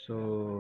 So,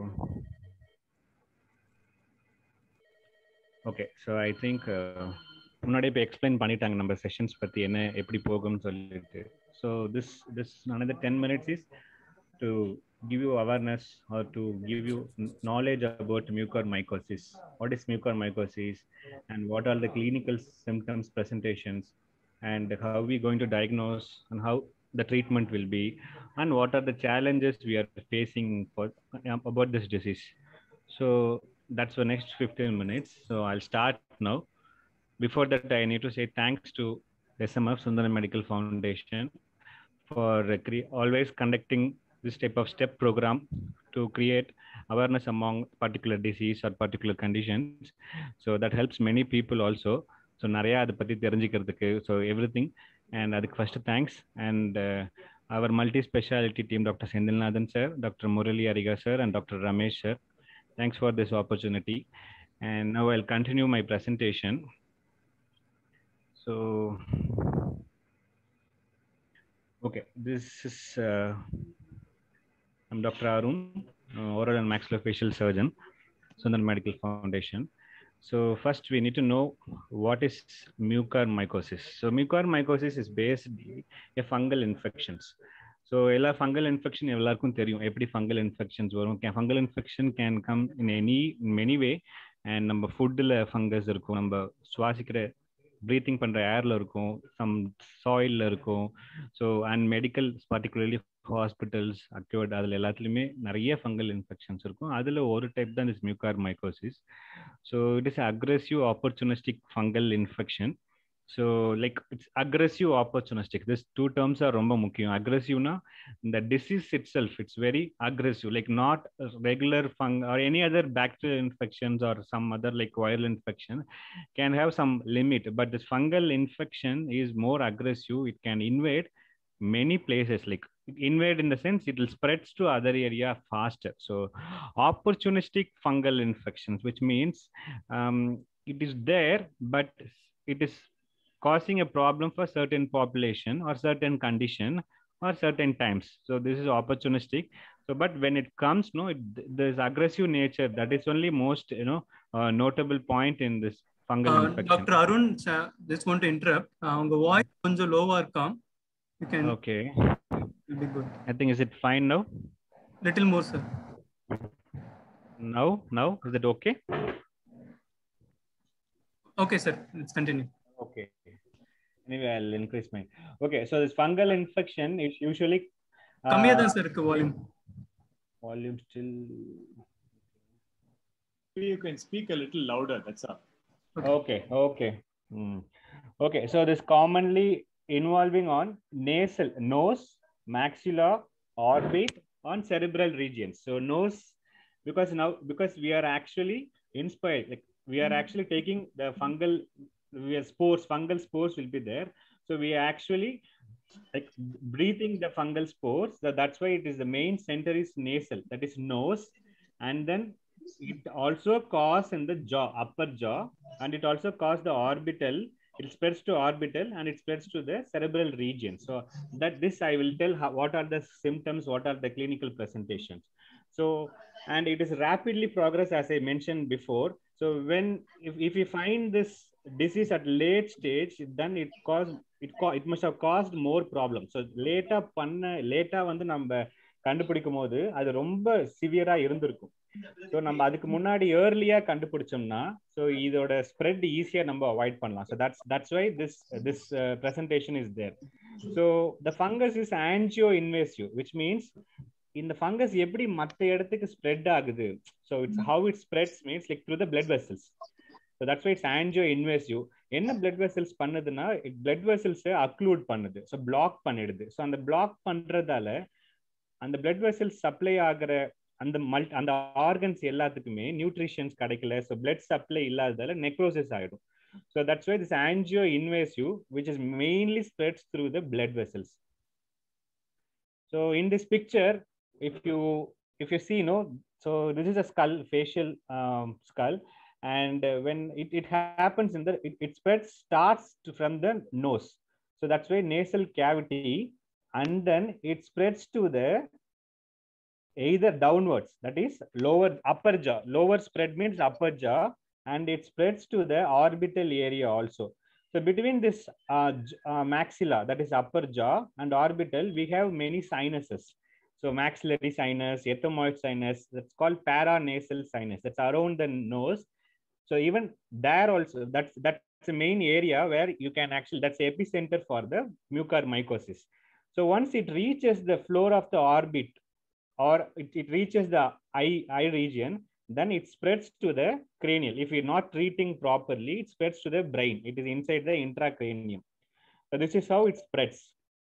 okay. So I think uh, முன்னாடி இப்போ explain பண்ணிட்டாங்க நம்ம செஷன்ஸ் பற்றி என்ன எப்படி போகும்னு சொல்லிட்டு so this this another ten minutes is to give you awareness or to give you n- knowledge about mucormycosis. What is mucormycosis and what are the clinical symptoms, presentations, and how we going to diagnose and how the treatment will be, and what are the challenges we are facing for um, about this disease. So that's the next 15 minutes. So I'll start now. Before that, I need to say thanks to SMF Sundaram Medical Foundation for uh, cre- always conducting this type of step program to create awareness among particular disease or particular conditions. So that helps many people also. So நிறையா அதை பற்றி தெரிஞ்சுக்கிறதுக்கு so everything and அதுக்கு first thanks and our multi specialty team doctor Senthilnathan sir doctor Murali Arika sir and doctor Ramesh sir thanks for this opportunity and now I'll continue my presentation so okay this is uh, i'm dr arun uh, oral and maxillofacial surgeon sundaram medical foundation so first we need to know what is mucormycosis so mucormycosis is basically a fungal infections so எல்லா fungal infection எல்லாருக்கும் தெரியும் எப்படி fungal infections வரும் fungal infection can come in any many way and நம்ம ஃபுட்டில் fungus இருக்கும் நம்ம சுவாசிக்கிற ப்ரீத்திங் பண்ணுற ஏரில் இருக்கும் சம் சாயிலில் இருக்கும் so and medical particularly hospitals acquired அதில் எல்லாத்துலேயுமே நிறைய ஃபங்கல் இன்ஃபெக்ஷன்ஸ் இருக்கும் அதில் ஒரு டைப் தான் is mucor mucormycosis so it is aggressive opportunistic fungal infection so like it's aggressive opportunistic this two terms are ரொம்ப முக்கியம் அக்ரெசிவ்னா இந்த disease itself it's very aggressive like not regular ஃபங் or any other bacterial infections or some other like viral infection can have some limit, but this fungal infection is more aggressive. It can invade many places, like it invade in the sense it will spreads to other area faster. So opportunistic fungal infections, which means um, it is there, but it is causing a problem for certain population or certain condition or certain times. So this is opportunistic. So, but when it comes, no, it, there's aggressive nature. That is only most, you know, uh, notable point in this fungal infection. Doctor Arun just want to interrupt உங்க voice கொஞ்சம் லோவா இருக்காம் you can Okay. Be good I think is it fine now? Little more sir Now, now is it okay? Okay sir let's continue Okay. Anyway, I'll increase my. Okay, so this fungal infection is usually uh, கம்மியா தான் sir இருக்கு volume volume still. you can speak a little louder. That's all. Okay, okay. Hmm. Okay, so this commonly involving on nasal, nose, maxilla, orbit, on cerebral regions. So nose, because now because we are actually inspired, like we are actually taking the fungal, we are spores, fungal spores will be there. So we are actually like breathing the fungal spores. So that's why it is the main center is nasal, that is nose, and then it also cause in the jaw, upper jaw, and it also cause the orbital. It spreads to orbital and it spreads to the cerebral region. So that this I will tell how, what are the symptoms, what are the clinical presentations. So and it is rapidly progress as I mentioned before. So when if, if we find this disease at late stage, then it cause it co- it must have caused more problems. So லேட்டா பண்ண லேட்டா வந்து நம்ம கண்டுபிடிக்கும் போது அது ரொம்ப சிவியரா இருந்திருக்கும் ஸோ நம்ம அதுக்கு முன்னாடி ஏர்லியா கண்டுபிடிச்சோம்னா ஸோ இதோட ஸ்ப்ரெட் ஈஸியா நம்ம அவாய்ட் பண்ணலாம் so that's that's why this this presentation is there so the fungus is angioinvasive which means இந்த ஃபங்கஸ் எப்படி மற்ற இடத்துக்கு ஸ்ப்ரெட் ஆகுது so it's how it spreads means like through the blood vessels so that's why it's angioinvasive என்ன blood vessels பண்ணுதுன்னா blood vessels occlude பண்ணுது so block பண்ணிடுது so அந்த பிளாக் பண்றதால அந்த பிளட் வெசல்ஸ் சப்ளை ஆகிற அந்த மல் அந்த ஆர்கன்ஸ் எல்லாத்துக்குமே நியூட்ரிஷன்ஸ் கிடைக்கல ஸோ பிளட் சப்ளை இல்லாததால நெக்ரோசிஸ் ஆகிடும் so that's why this angioinvasive which is mainly spreads through the blood vessels so in this picture if you if you see no so this is a skull facial um, skull and uh, when it, it happens in the it, it spreads starts to, from the nose so that's why nasal cavity and then it spreads to the either downwards that is lower upper jaw lower spread means upper jaw and it spreads to the orbital area also so between this uh, j- uh, maxilla that is upper jaw and orbital we have many sinuses so maxillary sinus ethmoid sinus that's called paranasal sinus that's around the nose so even there also that's that's the main area where you can actually that's the epicenter for the mucormycosis so once it reaches the floor of the orbit or it, it reaches the eye eye region then it spreads to the cranial if you're not treating properly it spreads to the brain it is inside the intracranium so this is how it spreads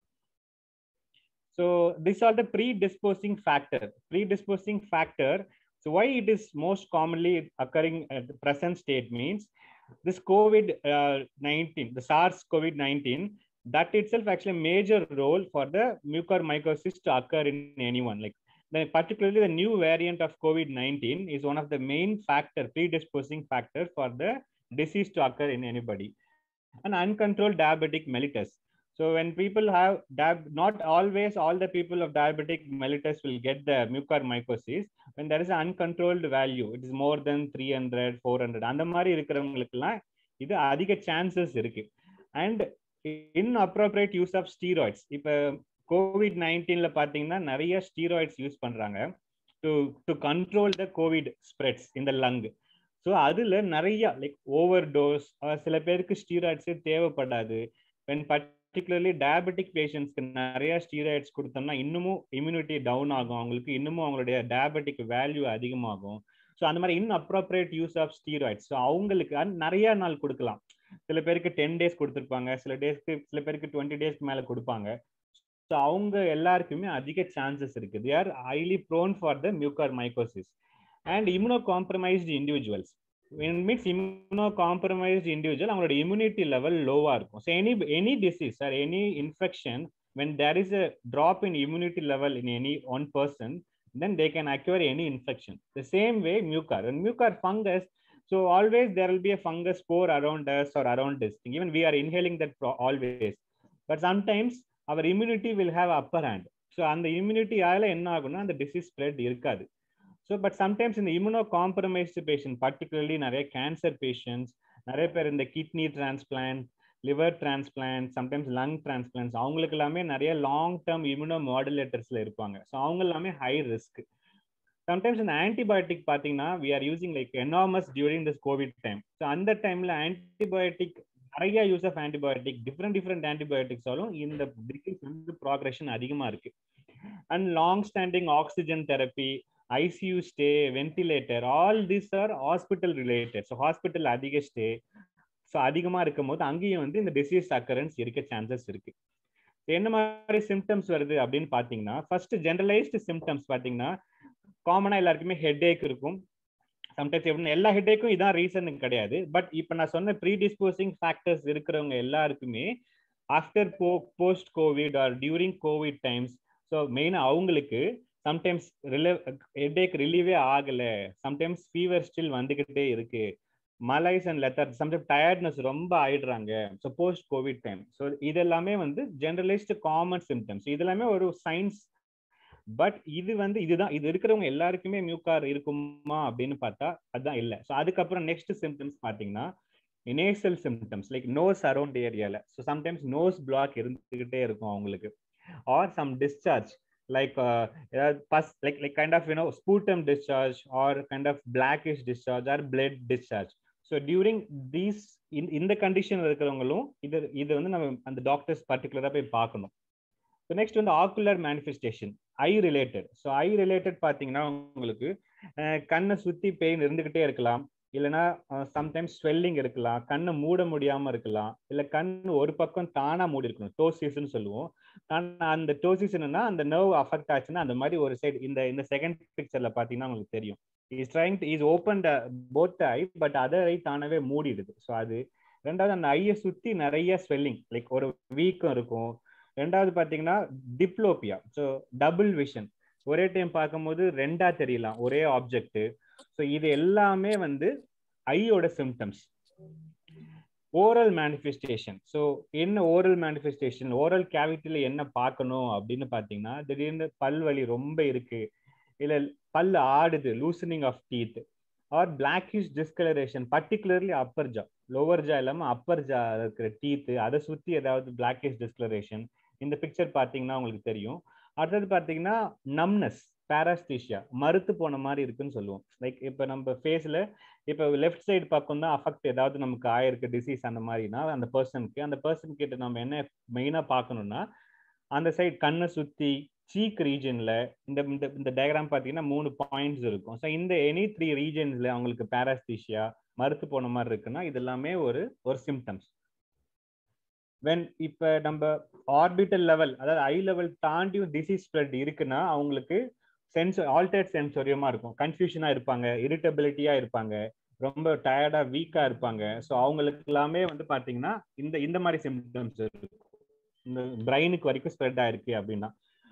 so these are the predisposing factor predisposing factor so why it is most commonly occurring at the present state means this covid uh, 19 the sars covid 19 that itself actually a major role for the mucormycosis to occur in anyone like the, particularly the new variant of covid-19 is one of the main factor predisposing factor for the disease to occur in anybody and uncontrolled diabetic mellitus so when people have diab- not always all the people of diabetic mellitus will get the mucormycosis when there is an uncontrolled value it is more than 300 400 அந்த மாதிரி இருக்கிறவங்களுக்குலாம் இது அதிக chances இருக்கு and inappropriate use of steroids இப்போ COVID நைன்டீன்ல பாத்தீங்கன்னா நிறைய steroids use பண்றாங்க to to control the COVID spreads இந்த லங் ஸோ அதுல நிறைய லைக் ஓவர் டோஸ் சில பேருக்கு ஸ்டீராய்ட்ஸே தேவைப்படாது வென் பர்டிகுலர்லி டயபெட்டிக் பேஷண்ட்ஸ்க்கு நிறைய ஸ்டீராய்ட்ஸ் கொடுத்தோம்னா இன்னமும் இம்யூனிட்டி டவுன் ஆகும் அவங்களுக்கு இன்னமும் அவங்களுடைய டயபெட்டிக் வேல்யூ அதிகமாகும் ஸோ அந்த மாதிரி inappropriate use of steroids so அவங்களுக்கு அது நிறைய நாள் கொடுக்கலாம் சில பேருக்கு டென் டேஸ் கொடுத்துருப்பாங்க சில டேஸ்க்கு சில பேருக்கு டுவெண்ட்டி டேஸ்க்கு மேலே கொடுப்பாங்க ஸோ அவங்க எல்லாருக்குமே அதிக சான்சஸ் இருக்கு they are highly prone for the mucormycosis and immunocompromised individuals means immunocompromised individual அவங்களோட இம்யூனிட்டி லெவல் லோவாக இருக்கும் so any any disease or any infection when there is a drop in immunity level in any one person then they can acquire any infection. The same way mucar. When mucar fungus, so always there will be a fungus spore around us or around this thing. Even we are inhaling that pro- always. But sometimes our immunity will have upper hand. So அந்த immunity ஆல என்ன ஆகும்னா அந்த disease spread இருக்காது. So but sometimes in the immunocompromised patient, particularly நிறைய cancer patients, நிறைய பேர் இந்த kidney transplant, liver transplant sometimes lung transplants அவங்களுக்கு எல்லாமே நிறைய லாங் டேர்ம் இம்யூனோ மாடுலேட்டர்ஸ்ல இருப்பாங்க ஸோ அவங்க எல்லாமே ஹை ரிஸ்க் சம்டைம்ஸ் இந்த ஆன்டிபயோட்டிக் பார்த்தீங்கன்னா we are using like enormous during this COVID time so அந்த டைம்ல ஆன்டிபயோட்டிக் நிறைய use of antibiotic different different ஆன்டிபயோட்டிக்ஸாலும் இந்த டிசீஸ் வந்து ப்ராக்ரஷன் அதிகமா இருக்கு and long standing oxygen therapy ICU stay ventilator all this are hospital related so hospital அதிக stay so அதிகமாக இருக்கும் போது அங்கேயும் வந்து இந்த டிசீஸ் அக்கரன்ஸ் இருக்க சான்சஸ் இருக்கு என்ன மாதிரி சிம்டம்ஸ் வருது அப்படின்னு பார்த்தீங்கன்னா ஃபர்ஸ்ட் ஜென்ரலைஸ்டு சிம்டம்ஸ் பார்த்தீங்கன்னா காமனாக எல்லாருக்குமே ஹெட் ஏக் இருக்கும் சம்டைம்ஸ் எப்படின்னா எல்லா ஹெட்டேக்கும் இதான் ரீசன் கிடையாது பட் இப்போ நான் சொன்ன ப்ரீடிஸ்போசிங் ஃபேக்டர்ஸ் இருக்கிறவங்க எல்லாருக்குமே ஆஃப்டர் போ post COVID or during COVID times so மெயினாக அவங்களுக்கு சம்டைம்ஸ் ரிலே ஹெட்டேக் ரிலீவே ஆகலை சம்டைம்ஸ் ஃபீவர் ஸ்டில் வந்துக்கிட்டே இருக்கு malaise and lethargy sometime tiredness ரொம்ப ஆயிடுறாங்க so post COVID time so இதெல்லாமே வந்து ஜென்ரலைஸ்டு காமன் சிம்டம்ஸ் இது எல்லாமே ஒரு சயின்ஸ் பட் இது வந்து இதுதான் இது இருக்கிறவங்க எல்லாருக்குமே மியூக்கார் இருக்குமா அப்படின்னு பார்த்தா அதுதான் இல்லை ஸோ அதுக்கப்புறம் நெக்ஸ்ட் சிம்டம்ஸ் பார்த்தீங்கன்னா nasal symptoms like nose around ஏரியால ஸோ சம்டைம்ஸ் நோஸ் பிளாக் இருந்துகிட்டே இருக்கும் அவங்களுக்கு or some discharge like uh, uh, pus, like like kind of you know sputum discharge or kind of blackish discharge or blood discharge so during these இந்த condition இருக்கிறவங்களும் இது இது வந்து நம்ம அந்த டாக்டர்ஸ் பர்டிகுலராக போய் பார்க்கணும் ஸோ நெக்ஸ்ட் வந்து ocular manifestation eye related so eye related பார்த்தீங்கன்னா உங்களுக்கு கண்ணை சுற்றி பெயின் இருந்துக்கிட்டே இருக்கலாம் இல்லைன்னா சம்டைம்ஸ் ஸ்வெல்லிங் இருக்கலாம் கண்ணை மூட முடியாமல் இருக்கலாம் இல்லை கண் ஒரு பக்கம் தானாக மூடி இருக்கணும் டோசிஸ்ன்னு சொல்லுவோம் அந்த டோசிஸ்னா அந்த நர்வ் அஃபெக்ட் ஆச்சுன்னா அந்த மாதிரி ஒரு சைடு இந்த இந்த செகண்ட் பிக்சர்ல பார்த்தீங்கன்னா உங்களுக்கு தெரியும் is trying is open both eye but other eye தானவே மூடிடுது ஸோ அது ரெண்டாவது அந்த ஐயை சுற்றி நிறைய ஸ்வெல்லிங் லைக் ஒரு வீக்கம் இருக்கும் ரெண்டாவது பார்த்தீங்கன்னா டிப்ளோபியா ஸோ டபுள் விஷன் ஒரே டைம் பார்க்கும்போது ரெண்டா தெரியலாம் ஒரே ஆப்ஜெக்ட் ஸோ இது எல்லாமே வந்து ஐயோட சிம்டம்ஸ் ஓரல் மேனிஃபெஸ்டேஷன் ஸோ என்ன ஓரல் மேனிஃபெஸ்டேஷன் ஓரல் கேவிட்டியில் என்ன பார்க்கணும் அப்படின்னு பார்த்தீங்கன்னா திடீர்னு பல்வலி ரொம்ப இருக்கு இல்ல பல்லு ஆடுது loosening of teeth or blackish discolouration particularly upper jaw lower jaw இல்லாம அப்பர் ஜா இருக்கிற டீத் அதை சுத்தி ஏதாவது பிளாக்கிஷ் டிஸ்கலரேஷன் இந்த பிக்சர் பாத்தீங்கன்னா உங்களுக்கு தெரியும் அடுத்தது பாத்தீங்கன்னா நம்னஸ் பேராஸ்தீஷியா மறுத்து போன மாதிரி இருக்குன்னு சொல்லுவோம் லைக் இப்போ நம்ம ஃபேஸ்ல இப்போ லெஃப்ட் சைடு பக்கம் தான் அஃபெக்ட் ஏதாவது நமக்கு ஆயிருக்கு டிசீஸ் அந்த மாதிரினா அந்த பர்சனுக்கு அந்த பர்சன் கிட்ட நம்ம என்ன மெயினா பார்க்கணும்னா அந்த சைடு கண்ணை சுத்தி சீக் ரீஜன்ல இந்த இந்த இந்த டயக்ராம் பார்த்தீங்கன்னா மூணு பாயிண்ட்ஸ் இருக்கும் ஸோ இந்த எனி த்ரீ ரீஜன்ஸ்ல அவங்களுக்கு பேராஸ்தீஷியா மறுத்து போன மாதிரி இருக்குன்னா இது எல்லாமே ஒரு ஒரு சிம்டம்ஸ் வென் இப்போ நம்ம ஆர்பிட்டல் லெவல் அதாவது ஐ லெவல் தாண்டியும் டிசீஸ் ஸ்ப்ரெட் இருக்குன்னா அவங்களுக்கு சென்ஸ் ஆல்டர்ட் சென்சோரியமா இருக்கும் கன்ஃபியூஷனா இருப்பாங்க இரிட்டபிலிட்டியா இருப்பாங்க ரொம்ப டயர்டா வீக்கா இருப்பாங்க ஸோ அவங்களுக்கு எல்லாமே வந்து பாத்தீங்கன்னா இந்த இந்த மாதிரி சிம்டம்ஸ் இருக்கும் இந்த பிரெயினுக்கு வரைக்கும் ஸ்ப்ரெட் ஆயிருக்கு அப்படின்னா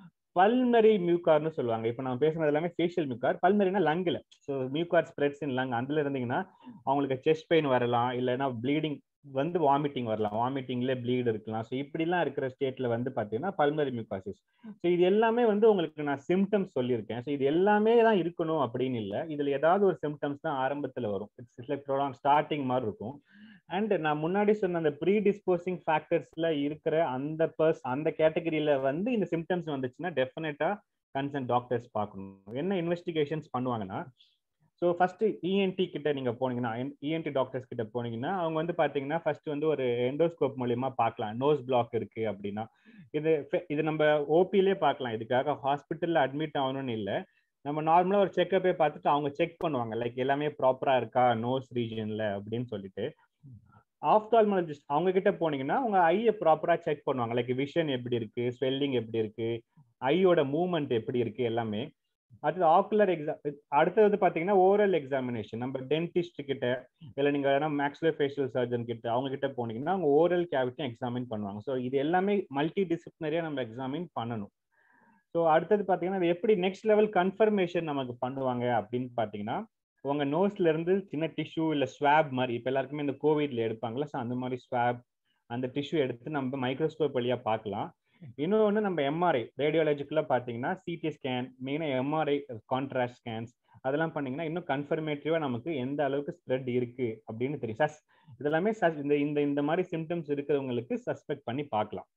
பல்மரி மியூகார்னு சொல்லுவாங்க இப்போ நம்ம பேசுறது எல்லாமே ஃபேஷியல் மியூகார் பல்மரினா லங்கில் so mucor spreads in lung அதுல இருந்தீங்கன்னா அவங்களுக்கு செஸ்ட் பெயின் வரலாம் இல்லைன்னா ப்ளீடிங் வந்து வாமிட்டிங் வரலாம் வாமிட்டிங்ல ப்ளீட் இருக்கலாம் ஸோ இப்படிலாம் இருக்கிற ஸ்டேட்ல வந்து பார்த்தீங்கன்னா பல்மரி மியூகாசிஸ் ஸோ இது எல்லாமே வந்து உங்களுக்கு நான் சிம்டம்ஸ் சொல்லியிருக்கேன் ஸோ இது எல்லாமே தான் இருக்கணும் அப்படின்னு இல்லை இதுல ஏதாவது ஒரு சிம்டம்ஸ் தான் ஆரம்பத்தில் வரும் இட்ஸ் லைக் ஸ்டார்டிங் மாதிரி இருக்கும் அண்ட் நான் முன்னாடி சொன்ன அந்த ப்ரீ டிஸ்போசிங் ஃபேக்டர்ஸ்ல இருக்கிற அந்த பர்ஸ் அந்த கேட்டகரியில வந்து இந்த சிம்டம்ஸ் வந்துச்சுன்னா டெஃபினட்டா கன்சர்ன் டாக்டர்ஸ் பார்க்கணும் என்ன இன்வெஸ்டிகேஷன்ஸ் பண்ணுவாங்கன்னா ஸோ ஃபர்ஸ்ட் இஎன்டி கிட்ட நீங்க போனீங்கன்னா இஎன்டி டாக்டர்ஸ் கிட்ட போனீங்கன்னா அவங்க வந்து பாத்தீங்கன்னா ஃபர்ஸ்ட் வந்து ஒரு எண்டோஸ்கோப் மூலியமா பார்க்கலாம் நோஸ் பிளாக் இருக்கு அப்படின்னா இது இது நம்ம ஓபிலே பார்க்கலாம் இதுக்காக ஹாஸ்பிட்டல்ல அட்மிட் ஆகணும்னு இல்லை நம்ம நார்மலா ஒரு செக்கப்பே பார்த்துட்டு அவங்க செக் பண்ணுவாங்க லைக் எல்லாமே ப்ராப்பரா இருக்கா நோஸ் ரீஜன்ல அப்படின்னு சொல்லிட்டு ஆப்தால்மாலஜிஸ்ட் அவங்க கிட்ட போனீங்கன்னா உங்க ஐயை ப்ராப்பரா செக் பண்ணுவாங்க லைக் விஷன் எப்படி இருக்கு ஸ்வெல்லிங் எப்படி இருக்கு ஐயோட மூவ்மெண்ட் எப்படி இருக்கு எல்லாமே அடுத்தது ஆக்குலர் எக்ஸாம் அடுத்தது வந்து பாத்தீங்கன்னா ஓரல் எக்ஸாமினேஷன் நம்ம டென்டிஸ்ட் கிட்ட இல்லை நீங்க வேணா மேக்ஸிலோ ஃபேஷியல் சர்ஜன் கிட்ட அவங்க கிட்ட போனீங்கன்னா அவங்க ஓரல் கேவிட்டி எக்ஸாமின் பண்ணுவாங்க ஸோ இது எல்லாமே மல்டி டிசிப்ளினரியா நம்ம எக்ஸாமின் பண்ணணும் ஸோ அடுத்தது பாத்தீங்கன்னா எப்படி நெக்ஸ்ட் லெவல் கன்ஃபர்மேஷன் நமக்கு பண்ணுவாங்க அப்படின்னு பாத்தீங்கன்னா உங்க நோஸ்ல இருந்து சின்ன டிஷ்யூ இல்ல ஸ்வாப் மாதிரி இப்ப எல்லாருக்குமே இந்த கோவிட்ல எடுப்பாங்களா ஸோ அந்த மாதிரி ஸ்வாப் அந்த டிஷ்யூ எடுத்து நம்ம மைக்ரோஸ்கோப் வழியா பார்க்கலாம் இன்னொன்று நம்ம எம்ஆர்ஐ ரேடியோலஜிக்கலா பாத்தீங்கன்னா சிடி ஸ்கேன் மெயினாக எம்ஆர்ஐ கான்ட்ராஸ்ட் ஸ்கேன்ஸ் அதெல்லாம் பண்ணீங்கன்னா இன்னும் கன்ஃபர்மேட்டிவா நமக்கு எந்த அளவுக்கு ஸ்ப்ரெட் இருக்கு அப்படின்னு தெரியும் சஸ் இதெல்லாமே சஸ் இந்த இந்த இந்த மாதிரி சிம்டம்ஸ் இருக்கிறவங்களுக்கு சஸ்பெக்ட் பண்ணி பார்க்கலாம்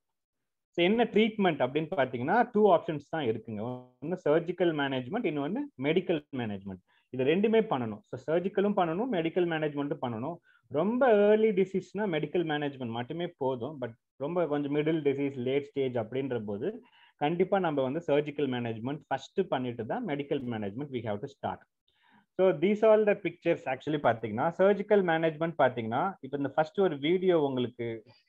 ஸோ என்ன ட்ரீட்மெண்ட் அப்படின்னு பார்த்தீங்கன்னா டூ ஆப்ஷன்ஸ் தான் இருக்குங்க ஒன்று சர்ஜிக்கல் மேனேஜ்மெண்ட் இன்னொன்று மெடிக்கல் மேனேஜ்மெண்ட் இது ரெண்டுமே பண்ணணும் ஸோ சர்ஜிக்கலும் பண்ணணும் மெடிக்கல் மேனேஜ்மெண்ட்டும் பண்ணணும் ரொம்ப ஏர்லி டிசீஸ்னா மெடிக்கல் மேனேஜ்மெண்ட் மட்டுமே போதும் பட் ரொம்ப கொஞ்சம் மிடில் டிசீஸ் லேட் ஸ்டேஜ் அப்படின்ற போது கண்டிப்பா நம்ம வந்து சர்ஜிக்கல் மேனேஜ்மெண்ட் ஃபர்ஸ்ட் பண்ணிட்டு தான் medical management we have to start so these all the pictures actually பார்த்தீங்கன்னா சர்ஜிக்கல் மேனேஜ்மெண்ட் பார்த்தீங்கன்னா இப்போ இந்த ஃபர்ஸ்ட் ஒரு வீடியோ உங்களுக்கு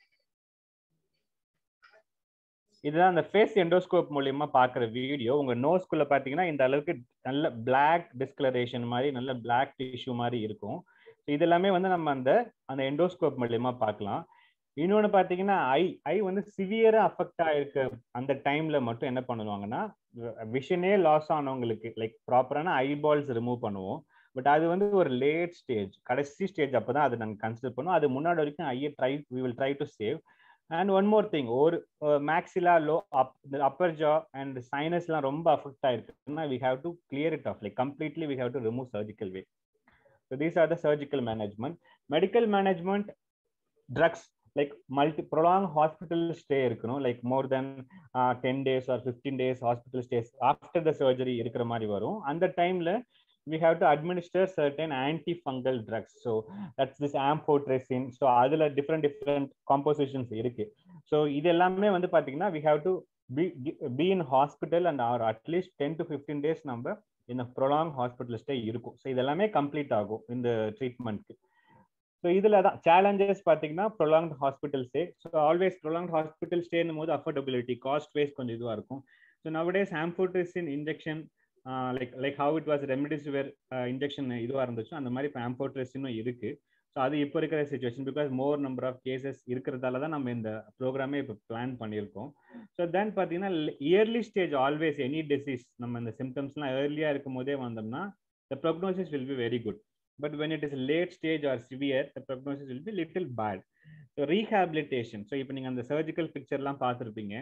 இதுதான் அந்த ஃபேஸ் எண்டோஸ்கோப் மூலியமா பாக்குற வீடியோ உங்க நோஸ்குள்ள பாத்தீங்கன்னா இந்த அளவுக்கு நல்ல பிளாக் டிஸ்கலரேஷன் மாதிரி நல்ல பிளாக் டிஷ்யூ மாதிரி இருக்கும் இது எல்லாமே வந்து நம்ம அந்த அந்த எண்டோஸ்கோப் மூலியமா பார்க்கலாம் இன்னொன்று பார்த்தீங்கன்னா ஐ ஐ வந்து சிவியரா அஃபெக்ட் ஆயிருக்க அந்த டைம்ல மட்டும் என்ன பண்ணுவாங்கன்னா விஷனே லாஸ் ஆனவங்களுக்கு லைக் ப்ராப்பரான ஐ பால்ஸ் ரிமூவ் பண்ணுவோம் பட் அது வந்து ஒரு லேட் ஸ்டேஜ் கடைசி ஸ்டேஜ் அப்பதான் அதை நாங்கள் கன்சிடர் பண்ணுவோம் அது முன்னாடி வரைக்கும் ஐயை try we will try to save and one more thing ஒரு maxilla low up upper jaw and சைனஸ்லாம் ரொம்ப அஃபெக்ட் ஆயிருக்குன்னா we have to clear it off like completely we have to remove surgical way so these are the surgical management medical management drugs like multi prolong hospital stay இருக்கணும் like more than ten days or fifteen days hospital stays after the surgery இருக்கிற மாதிரி வரும் அந்த டைம்ல we have to administer certain antifungal drugs so that's this amphotericin so அதுல different different compositions இருக்கு so இது எல்லாமே வந்து பாத்தீங்கன்னா we have to be be in hospital and or at least 10 to 15 days நம்ம இந்த ப்ரொலாங் ஹாஸ்பிட்டல் ஸ்டே இருக்கும் so இதெல்லாமே கம்ப்ளீட் ஆகும் இந்த ட்ரீட்மெண்ட்க்கு ஸோ இதில் தான் சேலஞ்சஸ் பார்த்தீங்கன்னா prolong hospital stay so always prolong hospital ஸ்டேன்னும் போது அஃபோர்டபிலிட்டி காஸ்ட் வைஸ் கொஞ்சம் இதுவாக இருக்கும் so nowadays amphotericin injection like like how it was remdesivir injection இதுவாக இருந்துச்சோ அந்த மாதிரி இப்போ ஆம்போட்ரிசினும் இருக்கு ஸோ அது இப்போ இருக்கிற situation because more number of cases இருக்கிறதால தான் நம்ம இந்த ப்ரோக்ராமே இப்போ பிளான் பண்ணியிருக்கோம் ஸோ தென் பார்த்தீங்கன்னா early stage always any disease நம்ம இந்த சிம்டம்ஸ்லாம் ஏர்லியாக இருக்கும் போதே வந்தோம்னா the prognosis will be very good but when it is late stage or severe the prognosis will be little bad so rehabilitation so இப்போ நீங்கள் அந்த சர்ஜிக்கல் பிக்சர்லாம் பார்த்துருப்பீங்க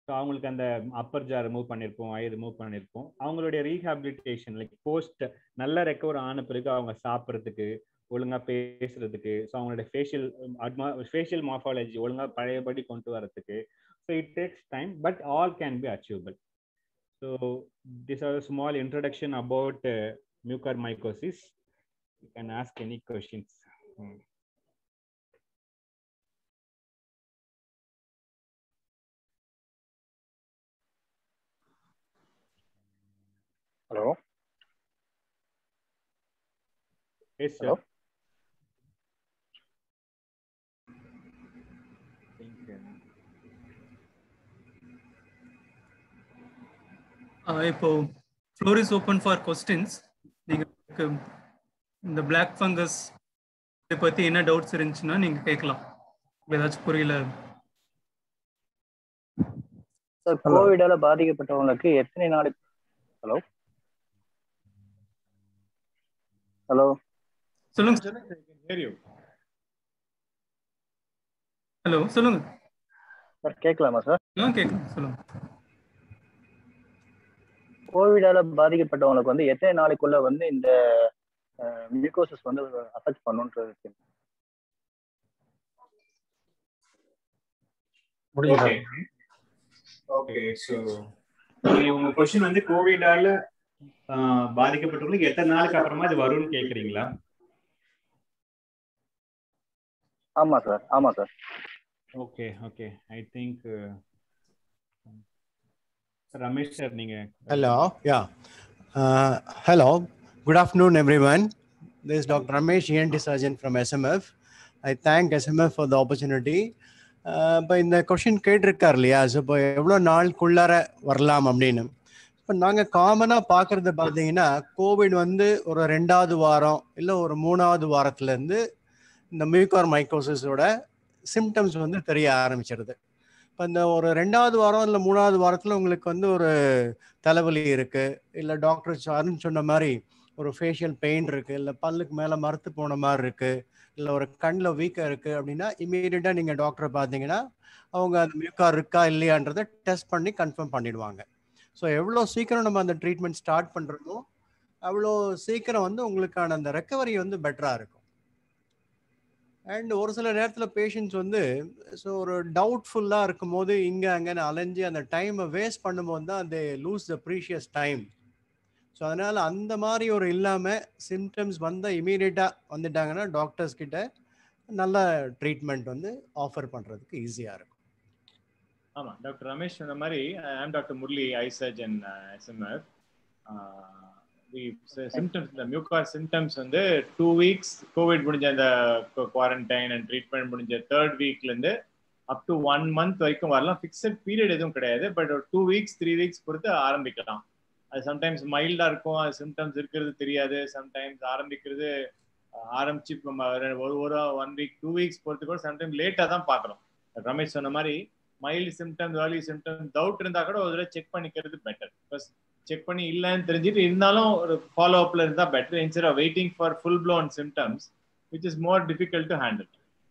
ஸோ அவங்களுக்கு அந்த அப்பர் ஜா ரிமூவ் பண்ணியிருப்போம் ஐ ரிமூவ் பண்ணியிருப்போம் அவங்களுடைய ரீஹாபிலிட்டேஷன் லைக் போஸ்ட் நல்லா ரெக்கவர் ஆன பிறகு அவங்க சாப்பிட்றதுக்கு ஒழுங்கா பேசுறதுக்கு ஸோ அவங்களுடைய ஃபேஷியல் அட்மா ஃபேஷியல் மார்ஃபாலஜி ஒழுங்கா பழையபடி கொண்டு வரதுக்கு so it takes time but all can be achievable so this are small introduction about mucormycosis you can ask any questions hello yes Hello? Sir இப்போ floor is open for questions நீங்க இந்த black fungus இதை பத்தி என்ன doubts இருந்துச்சுன்னா நீங்க கேட்கலாம் ஏதாச்சும் புரியல சார் கோவிடால பாதிக்கப்பட்டவங்களுக்கு எத்தனை நாளைக்கு ஹலோ ஹலோ சொல்லுங்க I can hear you. Hello சொல்லுங்க சார் கேட்கலாமா சார் ஆ கேட்கலாம் சொல்லுங்க கோவிடால பாதிக்கப்பட்டவங்களுக்கு வந்து எத்தனை நாளைக்குள்ள வந்து இந்த மியூகோசிஸ் வந்து அஃபெக்ட் பண்ணுன்றது தெரியும். ஓகே ஓகே ஸோ உங்க கொஸ்டின் வந்து கோவிடால பாதிக்கப்பட்டவங்களுக்கு எத்தனை நாளுக்கு அப்புறமா இது வரும்னு கேக்குறீங்களா ஆமா சார் ஆமா sir okay okay I think Ramesh sir நீங்க Hello, yeah. Uh, hello, good afternoon, everyone. This is Dr. Ramesh, ENT surgeon from SMF. I thank SMF for the opportunity. இப்போ இந்த கொஷின் கேட்டிருக்கார் இல்லையா ஸோ இப்போ எவ்வளோ நாளுக்குள்ளார வரலாம் அப்படின்னு இப்போ நாங்கள் காமனாக பார்க்குறது பார்த்தீங்கன்னா கோவிட் வந்து ஒரு ரெண்டாவது வாரம் இல்லை ஒரு மூணாவது வாரத்துலேருந்து இந்த மியூகார் மைக்கோசிஸோட சிம்டம்ஸ் வந்து தெரிய ஆரம்பிச்சிருது இப்போ இந்த ஒரு ரெண்டாவது வாரம் இல்லை மூணாவது வாரத்தில் உங்களுக்கு வந்து ஒரு தலைவலி இருக்கு இல்லை டாக்டர் அருண் சொன்ன மாதிரி ஒரு ஃபேஷியல் பெயின் இருக்கு இல்லை பல்லுக்கு மேலே மறுத்து போன மாதிரி இருக்கு இல்லை ஒரு கண்ணில் வீக்காக இருக்கு அப்படின்னா இமீடியட்டாக நீங்கள் டாக்டரை பார்த்தீங்கன்னா அவங்க அந்த மியூக்கார் இருக்கா இல்லையான்றதை டெஸ்ட் பண்ணி கன்ஃபார்ம் பண்ணிடுவாங்க ஸோ எவ்வளோ சீக்கிரம் நம்ம அந்த ட்ரீட்மெண்ட் ஸ்டார்ட் பண்ணுறோமோ அவ்வளோ சீக்கிரம் வந்து உங்களுக்கான அந்த ரெக்கவரி வந்து பெட்டராக இருக்கும் அண்ட் ஒரு சில நேரத்தில் பேஷண்ட்ஸ் வந்து ஸோ ஒரு டவுட்ஃபுல்லாக இருக்கும் போது இங்கே அங்கேன்னு அலைஞ்சு அந்த டைமை வேஸ்ட் பண்ணும்போது தான் அது lose the precious time so அதனால் அந்த மாதிரி ஒரு இல்லாமல் சிம்டம்ஸ் வந்தால் இமீடியட்டாக வந்துட்டாங்கன்னா டாக்டர்ஸ் கிட்ட நல்ல ட்ரீட்மெண்ட் வந்து ஆஃபர் பண்ணுறதுக்கு ஈஸியாக இருக்கும் ஆமா டாக்டர் ரமேஷ் சொன்ன மாதிரி I'm doctor Murali eye surgeon SMF symptoms இந்த மியூகார் சிம்டம்ஸ் வந்து டூ வீக்ஸ் கோவிட் முடிஞ்ச அந்த குவாரண்டைன் அண்ட் ட்ரீட்மெண்ட் முடிஞ்ச தேர்ட் வீக்ல இருந்து அப் டு ஒன் மந்த் வரைக்கும் வரலாம் ஃபிக்ஸட் பீரியட் எதுவும் கிடையாது பட் ஒரு டூ வீக்ஸ் த்ரீ வீக்ஸ் பொறுத்து ஆரம்பிக்கலாம் அது சம்டைம்ஸ் மைல்டா இருக்கும் அது சிம்டம்ஸ் இருக்கிறது தெரியாது சம்டைம்ஸ் ஆரம்பிக்கிறது அஹ், ஆரம்பிச்சு இப்ப ம- ஒரு ஒரு ஒன் வீக் டூ வீக்ஸ் பொறுத்து கூட சம்டைம் லேட்டா தான் பார்க்குறோம் ரமேஷ் சொன்ன மாதிரி mild symptoms early symptoms doubt இருந்தா கூட ஒரு தடவை செக் பண்ணிக்கிறது பெட்டர் பிளஸ் செக் பண்ணி இல்லைன்னு தெரிஞ்சுட்டு இருந்தாலும் ஒரு ஃபாலோ அப்ல இருந்தா better instead of waiting for full blown symptoms which is more difficult to handle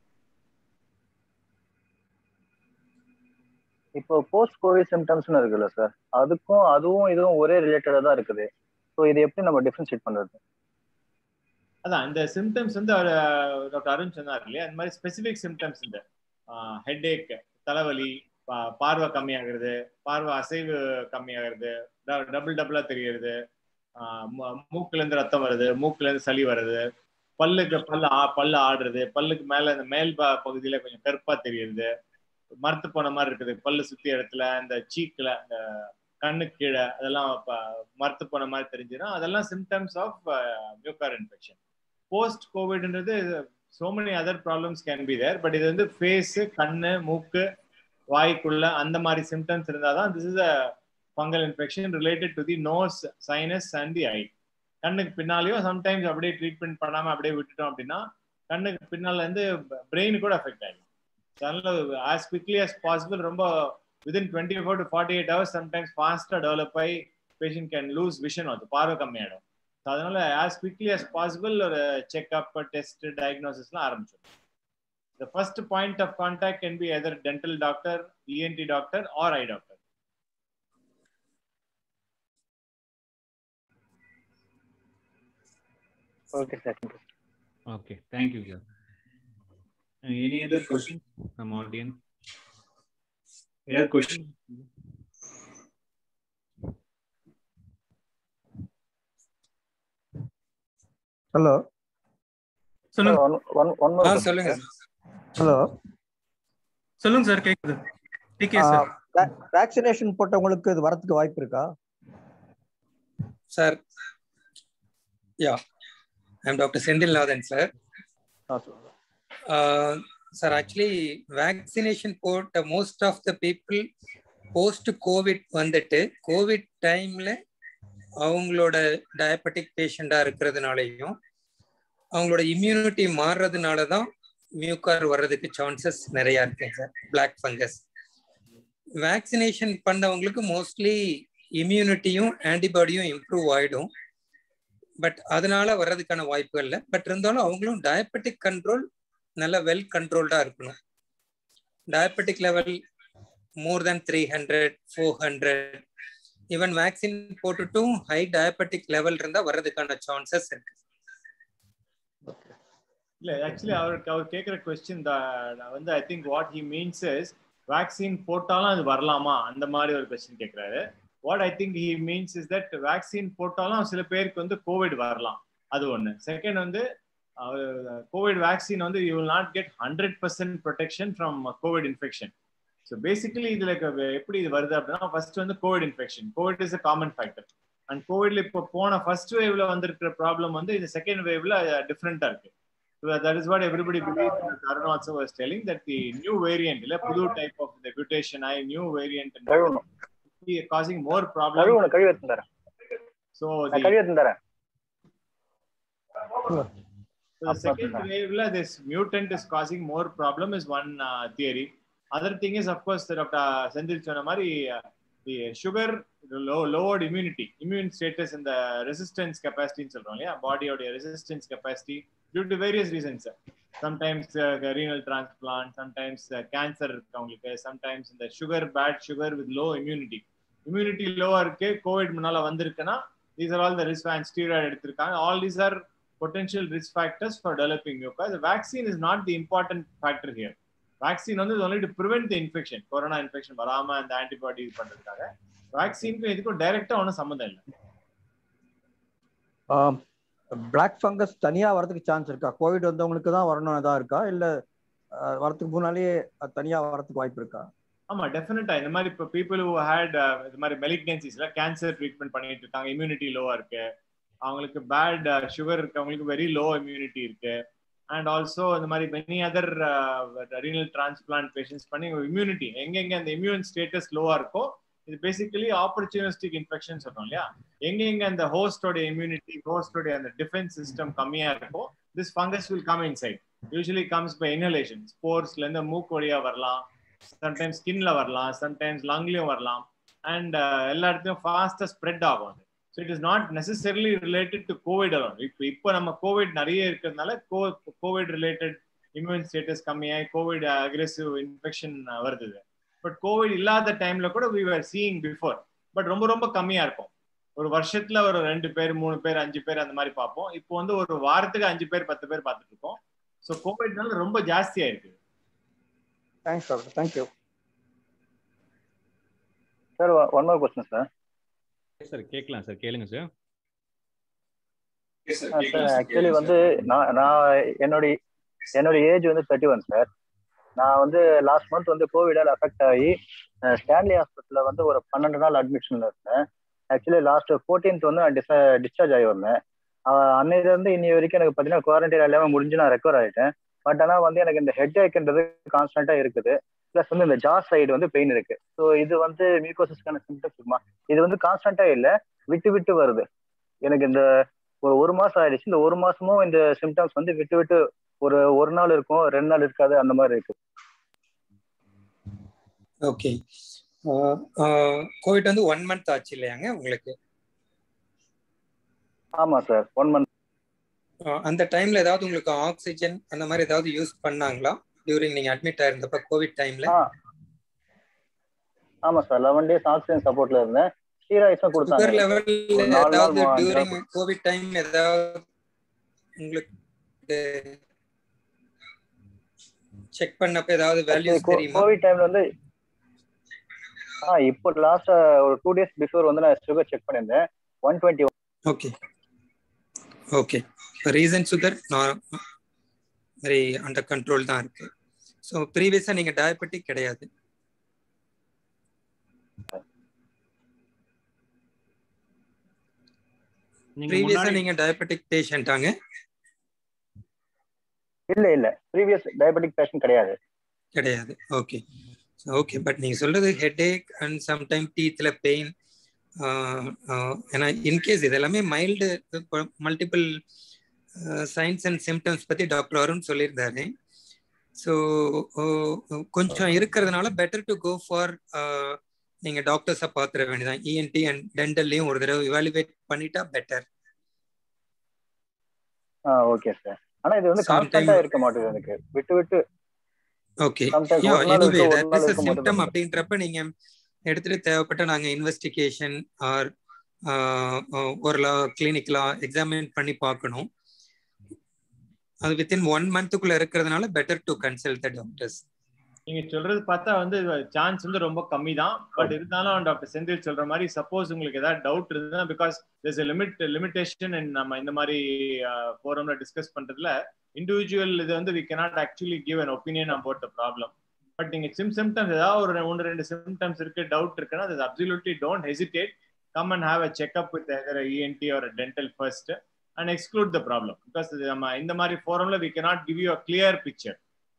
இப்போ போஸ்ட் கோவிட் சிம்டம்ஸ்னு இருக்குல்ல சார் அதுக்கும் அதுவும் இதுவும் ஒரே ரிலேட்டடா தான் இருக்குது ஸோ இது எப்படி நம்ம டிஃபரன்ஷியேட் பண்றது அதான் இந்த சிம்டம்ஸ் வந்து அவர் டாக்டர் அருண் சொன்னார் இல்லையா அந்த மாதிரி ஸ்பெசிபிக் சிம்டம்ஸ் இந்த ஹெட் ஏக் தலைவலி பா- பார்வை கம்மியாகிறது பார்வை அசைவு கம்மியாகிறது டபுள் டபுளா தெரியறது ஆஹ் மூ- மூக்குல இருந்து ரத்தம் வருது மூக்குல இருந்து சளி வருது பல்லுக்கு பல்லு ஆ- பல்லு ஆடுறது பல்லுக்கு மேல இந்த மேல் பா- பகுதியில கொஞ்சம் கருப்பா தெரியுது மரத்து போன மாதிரி இருக்குது பல்லு சுத்தி இடத்துல இந்த சீக்ல இந்த கண்ணுக்கு கீழே அதெல்லாம் ப- மரத்து போன மாதிரி தெரிஞ்சுன்னா அதெல்லாம் symptoms of mucor infection post கோவிட்ன்றது so many other problems can be there but இது வந்து ஃபேஸ் கண்ணு மூக்கு வாய்க்குள்ள அந்த மாதிரி சிம்டம்ஸ் இருந்தாதான் this is a fungal infection related to the nose sinus and the eye கண்ணுக்கு பின்னாலேயும் சம்டைம்ஸ் அப்படியே ட்ரீட்மெண்ட் பண்ணாம அப்படியே விட்டுட்டோம் அப்படின்னா கண்ணுக்கு பின்னால இருந்து பிரெயின் கூட அஃபெக்ட் ஆயிடும் அதனால ஆஸ் குவிக்லி as பாசிபிள் ரொம்ப within twenty four to forty eight hours sometimes ஃபாஸ்ட்டாக டெவலப் ஆகி பேஷண்ட் கேன் லூஸ் விஷன் அது பார்வை கம்மியாயிடும் ஸோ அதனால ஆஸ் குவிக்லி as பாசிபிள் ஒரு செக்அப் டெஸ்ட் டயக்னோசிஸ்லாம் ஆரம்பிச்சிடும் the first point of contact can be either dental doctor, ENT doctor, or eye doctor. Okay sir Okay, thank you, sir. Uh, Any other questions from audience? Any other question? Hello சொல்லுங்க one one one uh more சொல்லுங்க hello சொல்லுங்க sir கேக்குது decay sir vaccination போட்டவங்களுக்கு இது வரதுக்கு வாய்ப்பு இருக்கா sir yeah I'm doctor Senthilnathan sir ஆ, சொல்லுங்க. சார் ஆக்சுவலி வேக்சினேஷன் போட்ட most of the people post COVID வந்துட்டு கோவிட் டைம்ல அவங்களோட டயபெட்டிக் பேஷண்டா இருக்கிறதுனாலையும் அவங்களோட இம்யூனிட்டி மாறுறதுனால தான் மியூக்கார் வர்றதுக்கு சான்சஸ் நிறைய இருக்குங்க சார் பிளாக் ஃபங்கஸ் வேக்சினேஷன் பண்ணவங்களுக்கு மோஸ்ட்லி இம்யூனிட்டியும் ஆன்டிபாடியும் இம்ப்ரூவ் ஆயிடும் பட் அதனால வர்றதுக்கான வாய்ப்புகள் இல்லை பட் இருந்தாலும் அவங்களும் டயபெட்டிக் கண்ட்ரோல் நல்ல வெல் கண்ட்ரோல்டா இருக்கணும் diabetic level more than three hundred four hundred even vaccine போட்டுட்டும் ஹை டயபெட்டிக் லெவல் இருந்தா வர்றதுக்கான சான்சஸ் இருக்கு இல்ல ஆக்சுவலி அவருக்கு அவர் கேட்குற கொஸ்டின் வந்து I think what he means is vaccine போட்டாலும் அது வரலாமா அந்த மாதிரி ஒரு கொஸ்டின் கேட்குறாரு what I think he means is that vaccine போட்டாலும் சில பேருக்கு வந்து கோவிட் வரலாம் அது ஒன்று செகண்ட் வந்து கோவிட் வேக்சின் வந்து you will not get hundred percent protection from COVID infection so basically இதுல க- எப்படி இது வருது அப்படின்னா ஃபர்ஸ்ட் வந்து COVID infection COVID is a common factor and கோவிட்ல இப்போ போன ஃபர்ஸ்ட் வேவ்ல வந்திருக்கிற ப்ராப்ளம் வந்து இந்த செகண்ட் வேவ்ல டிஃப்ரெண்டா இருக்கு So that is what everybody believes. and Tarun also was telling that the new variant, இல்ல புது type of the mutation, I new variant and கழுவணும் causing more problems. கழுவணும் கழுவி எடுத்து தரேன் So நான் the, கழுவி எடுத்து தரேன் so the second wave, la, this mutant is causing more problem is one uh, theory. Other thing is, of course, Dr. Sendil சொன்ன மாதிரி uh, the sugar low, lowered immunity, immune status and the resistance capacity ன்னு சொல்றோம் இல்லையா பாடியோட resistance capacity due to various reasons. Sometimes uh, renal transplant, sometimes uh, cancer இருக்கவங்களுக்கு, sometimes இந்த sugar, bad sugar with low immunity. Immunity lower இருக்கு, COVID முன்னால வந்திருக்குன்னா, these are all the risk and steroid எடுத்திருக்காங்க. All these are potential risk factors for developing mucus. The vaccine is not the important factor here. Vaccine வந்து is only to prevent the infection. Corona infection வராம அந்த antibody இது பண்றதுக்காக. வேக்சினுக்கும் இதுக்கும் டைரக்டா ஒன்றும் சம்மந்தம் இல்லை பிளாக் ஃபங்கஸ் தனியா வரதுக்கு சான்ஸ் இருக்கா கோவிட் வந்தவங்களுக்கு தான் வரணும் இதா இருக்கா இல்ல அஹ், வரதுக்கு முன்னாலேயே அது தனியா வரதுக்கு வாய்ப்பு இருக்கா ஆமா டெஃபினட்டா இந்த மாதிரி இப்போ பீப்புள் ஹூ ஹேட் இது மாதிரி மெலிக்னன்சிஸ்ல கேன்சர் ட்ரீட்மெண்ட் பண்ணிட்டு இருக்காங்க இம்யூனிட்டி லோவா இருக்கு அவங்களுக்கு பேட் சுகர் இருக்கவங்களுக்கு வெரி லோ இம்யூனிட்டி இருக்கு அண்ட் ஆல்சோ இந்த மாதிரி many other renal transplant patients பண்ணி இம்யூனிட்டி எங்கெங்க அந்த இம்யூன் ஸ்டேட்டஸ் லோவா இருக்கோ இது பேசிக்கலி ஆப்பர்ச்சுனிஸ்டிக் இன்ஃபெக்ஷன் சொல்றோம் இல்லையா எங்க எங்க அந்த ஹோஸ்டோட இம்யூனிட்டி ஹோஸ்டோட அந்த டிஃபென்ஸ் சிஸ்டம் கம்மியா இருக்கோ this fungus will come inside usually comes by inhalation ஸ்போர்ட்ஸ்ல இருந்து மூக்கு வழியா வரலாம் சம்டைம்ஸ் ஸ்கின்ல வரலாம் சம்டைம்ஸ் லங்லயும் வரலாம் அண்ட் எல்லா இடத்துலயும் ஃபாஸ்டா ஸ்ப்ரெட் ஆகும் அது so it is not necessarily related to covid alone இப்போ இப்போ நம்ம கோவிட் நிறைய இருக்கிறதுனால கோவிட் ரிலேட்டட் இம்யூன் ஸ்டேட்டஸ் கம்மியாகி கோவிட் அக்ரெசிவ் இன்ஃபெக்ஷன் வருது பட் கோவிட் இல்லாத டைம்ல கூட we are seeing before but ரொம்ப ரொம்ப கம்மியா இருக்கும் ஒரு வருஷத்துல ஒரு ரெண்டு பேர் மூணு பேர் அஞ்சு பேர் அந்த மாதிரி பார்ப்போம் இப்போ வந்து ஒரு வாரத்துக்கு அஞ்சு பேர் பத்து பேர் பார்த்துட்டு இருக்கோம் ஸோ கோவிட்னால ரொம்ப ஜாஸ்தியா இருக்கு thanks doctor thank you sir one more question sir sir கேட்கலாம் சார் கேளுங்க சார் சார் ஆக்சுவலி வந்து நான் நான் என்னுடைய என்னுடைய ஏஜ் வந்து தேர்ட்டி ஒன் சார் நான் வந்து லாஸ்ட் மந்த் வந்து கோவிடால் அஃபெக்ட் ஆகி அஹ், ஸ்டான்லி ஹாஸ்பிட்டலில் வந்து ஒரு பன்னெண்டு நாள் அட்மிஷனில் இருந்தேன் ஆக்சுவலி லாஸ்ட் ஃபோர்டீன்த் வந்து நான் டிச டிஸ்சார்ஜ் ஆகி வந்தேன் அஹ், அன்னையிலேருந்து இன்னி வரைக்கும் எனக்கு பார்த்தீங்கன்னா குவாரண்டைன் எல்லாமே முடிஞ்சு நான் ரெக்கவர் ஆகிட்டேன் பட் ஆனால் வந்து எனக்கு இந்த ஹெட் ஏக்ன்றது கான்ஸ்டன்ட்டாக இருக்குது ப்ளஸ் வந்து இந்த ஜா சைடு வந்து பெயின் இருக்கு ஸோ இது வந்து மியூகோசிஸ்க்கான சிம்டம்ஸ் இருக்குமா இது வந்து கான்ஸ்டன்ட்டாக இல்லை விட்டு விட்டு வருது எனக்கு இந்த ஒரு ஒரு மாசம் ஆயிடுச்சு இந்த ஒரு மாசமும் இந்த சிம்டம்ஸ் வந்து விட்டு விட்டு ஒரு ஒரு நாள் இருக்கும் ரெண்டு நாள் இருக்காது அந்த மாதிரி இருக்கு ஓகே கோவிட் வந்து ஒன் மந்த் ஆச்சு இல்லையாங்க உங்களுக்கு ஆமா சார் ஒன் மந்த் அஹ் அந்த டைம்ல ஏதாவது உங்களுக்கு ஆக்சிஜன் அந்த மாதிரி ஏதாவது யூஸ் பண்ணாங்களா டியூரிங் நீங்க அட்மிட் ஆயிருந்தப்ப கோவிட் டைம்ல ஆ ஆமா சார் லெவன் டேஸ் ஆக்சிஜன் சப்போர்ட்ல இருந்தேன் ஸ்டீராய்ஸும் சுகர் கொடுத்தாங்க லெவல் ஒரு நாலு நாள் ஏதாவது மூணு டியூரிங் கோவிட் டைம் ஏதாவது உங்களுக்கு செக் பண்ணப்ப ஏதாவது வேல்யூஸ் தெரியுமா கோவிட் டைம்ல வந்து ஆ இப்போ லாஸ்ட் ஒரு டூ டேஸ் பிஃபோர் வந்து நான் சுகர் செக் பண்ணியிருந்தேன் one twenty okay okay reason sugar நான் வெரி அண்டர் கண்ட்ரோல் தான் இருக்கு ஸோ ப்ரீவியஸாக நீங்கள் டயபெட்டிக் கிடையாது நீங்க ப்ரீவியஸாக முன்னாடி நீங்கள் டயபெட்டிக் பேஷண்ட்டாங்க இல்ல இல்ல ப்ரீவியஸ் டயபெட்டிக் பேஷண்ட் கிடையாது கிடையாது ஓகே ஓகே பட் நீங்கள் சொல்றது ஹெட்ஏக் அண்ட் சம்டைம் டீத்தில் பெயின் ஏன்னா இன்கேஸ் இது எல்லாமே mild multiple signs and symptoms பற்றி டாக்டர் அருண் சொல்லியிருந்தாரு ஸோ கொஞ்சம் இருக்கிறதுனால பெட்டர் டு கோ ஃபார் நீங்கள் டாக்டர்ஸை பார்த்துட வேண்டியதான் இஎன்டி அண்ட் டென்டல்லையும் ஒரு தடவை இவாலுவேட் பண்ணிட்டா பெட்டர் ஆ ஓகே சார் ஆனா இது வந்து Sometime- கான்ஸ்டன்டா இருக்க மாட்டேங்குது எனக்கு விட்டு விட்டு ஓகே Sometimes யா ஒரு நாள் எனிவே இருக்கு, ஒரு தட் நாள் இஸ் அ இருக்க மாட்டேங்குது. சிம்டம் அப்படின்றப்ப நீங்க எடுத்துட்டு தேவைப்பட்ட நாங்க இன்வெஸ்டிகேஷன் ஆர் ஒரு கிளினிக்லா எக்ஸாமின் பண்ணி பார்க்கணும் அது வித்தின் ஒன் மந்த்துக்குள்ள இருக்கிறதுனால better to consult the doctors நீங்க சொல்றது பார்த்தா வந்து சான்ஸ் வந்து ரொம்ப கம்மி தான் பட் இருந்தாலும் டாக்டர் செந்தில் சொல்ற மாதிரி சப்போஸ் உங்களுக்கு ஏதாவது டவுட் இருந்ததுன்னா because there's a limit limitation நம்ம இந்த மாதிரி ஃபோரம்ல டிஸ்கஸ் பண்றதுல இண்டிவிஜுவல் இது வந்து we cannot actually give an opinion about the problem but நீங்க சிம் சிம்டம்ஸ் ஏதாவது ஒரு ஒன்று ரெண்டு சிம்டம்ஸ் இருக்கு டவுட் இருக்குன்னா அது absolutely don't hesitate come and have a checkup with either ENT ஒரு dental first and exclude the problem because நம்ம இந்த மாதிரி ஃபோரம்ல we cannot give you a clear picture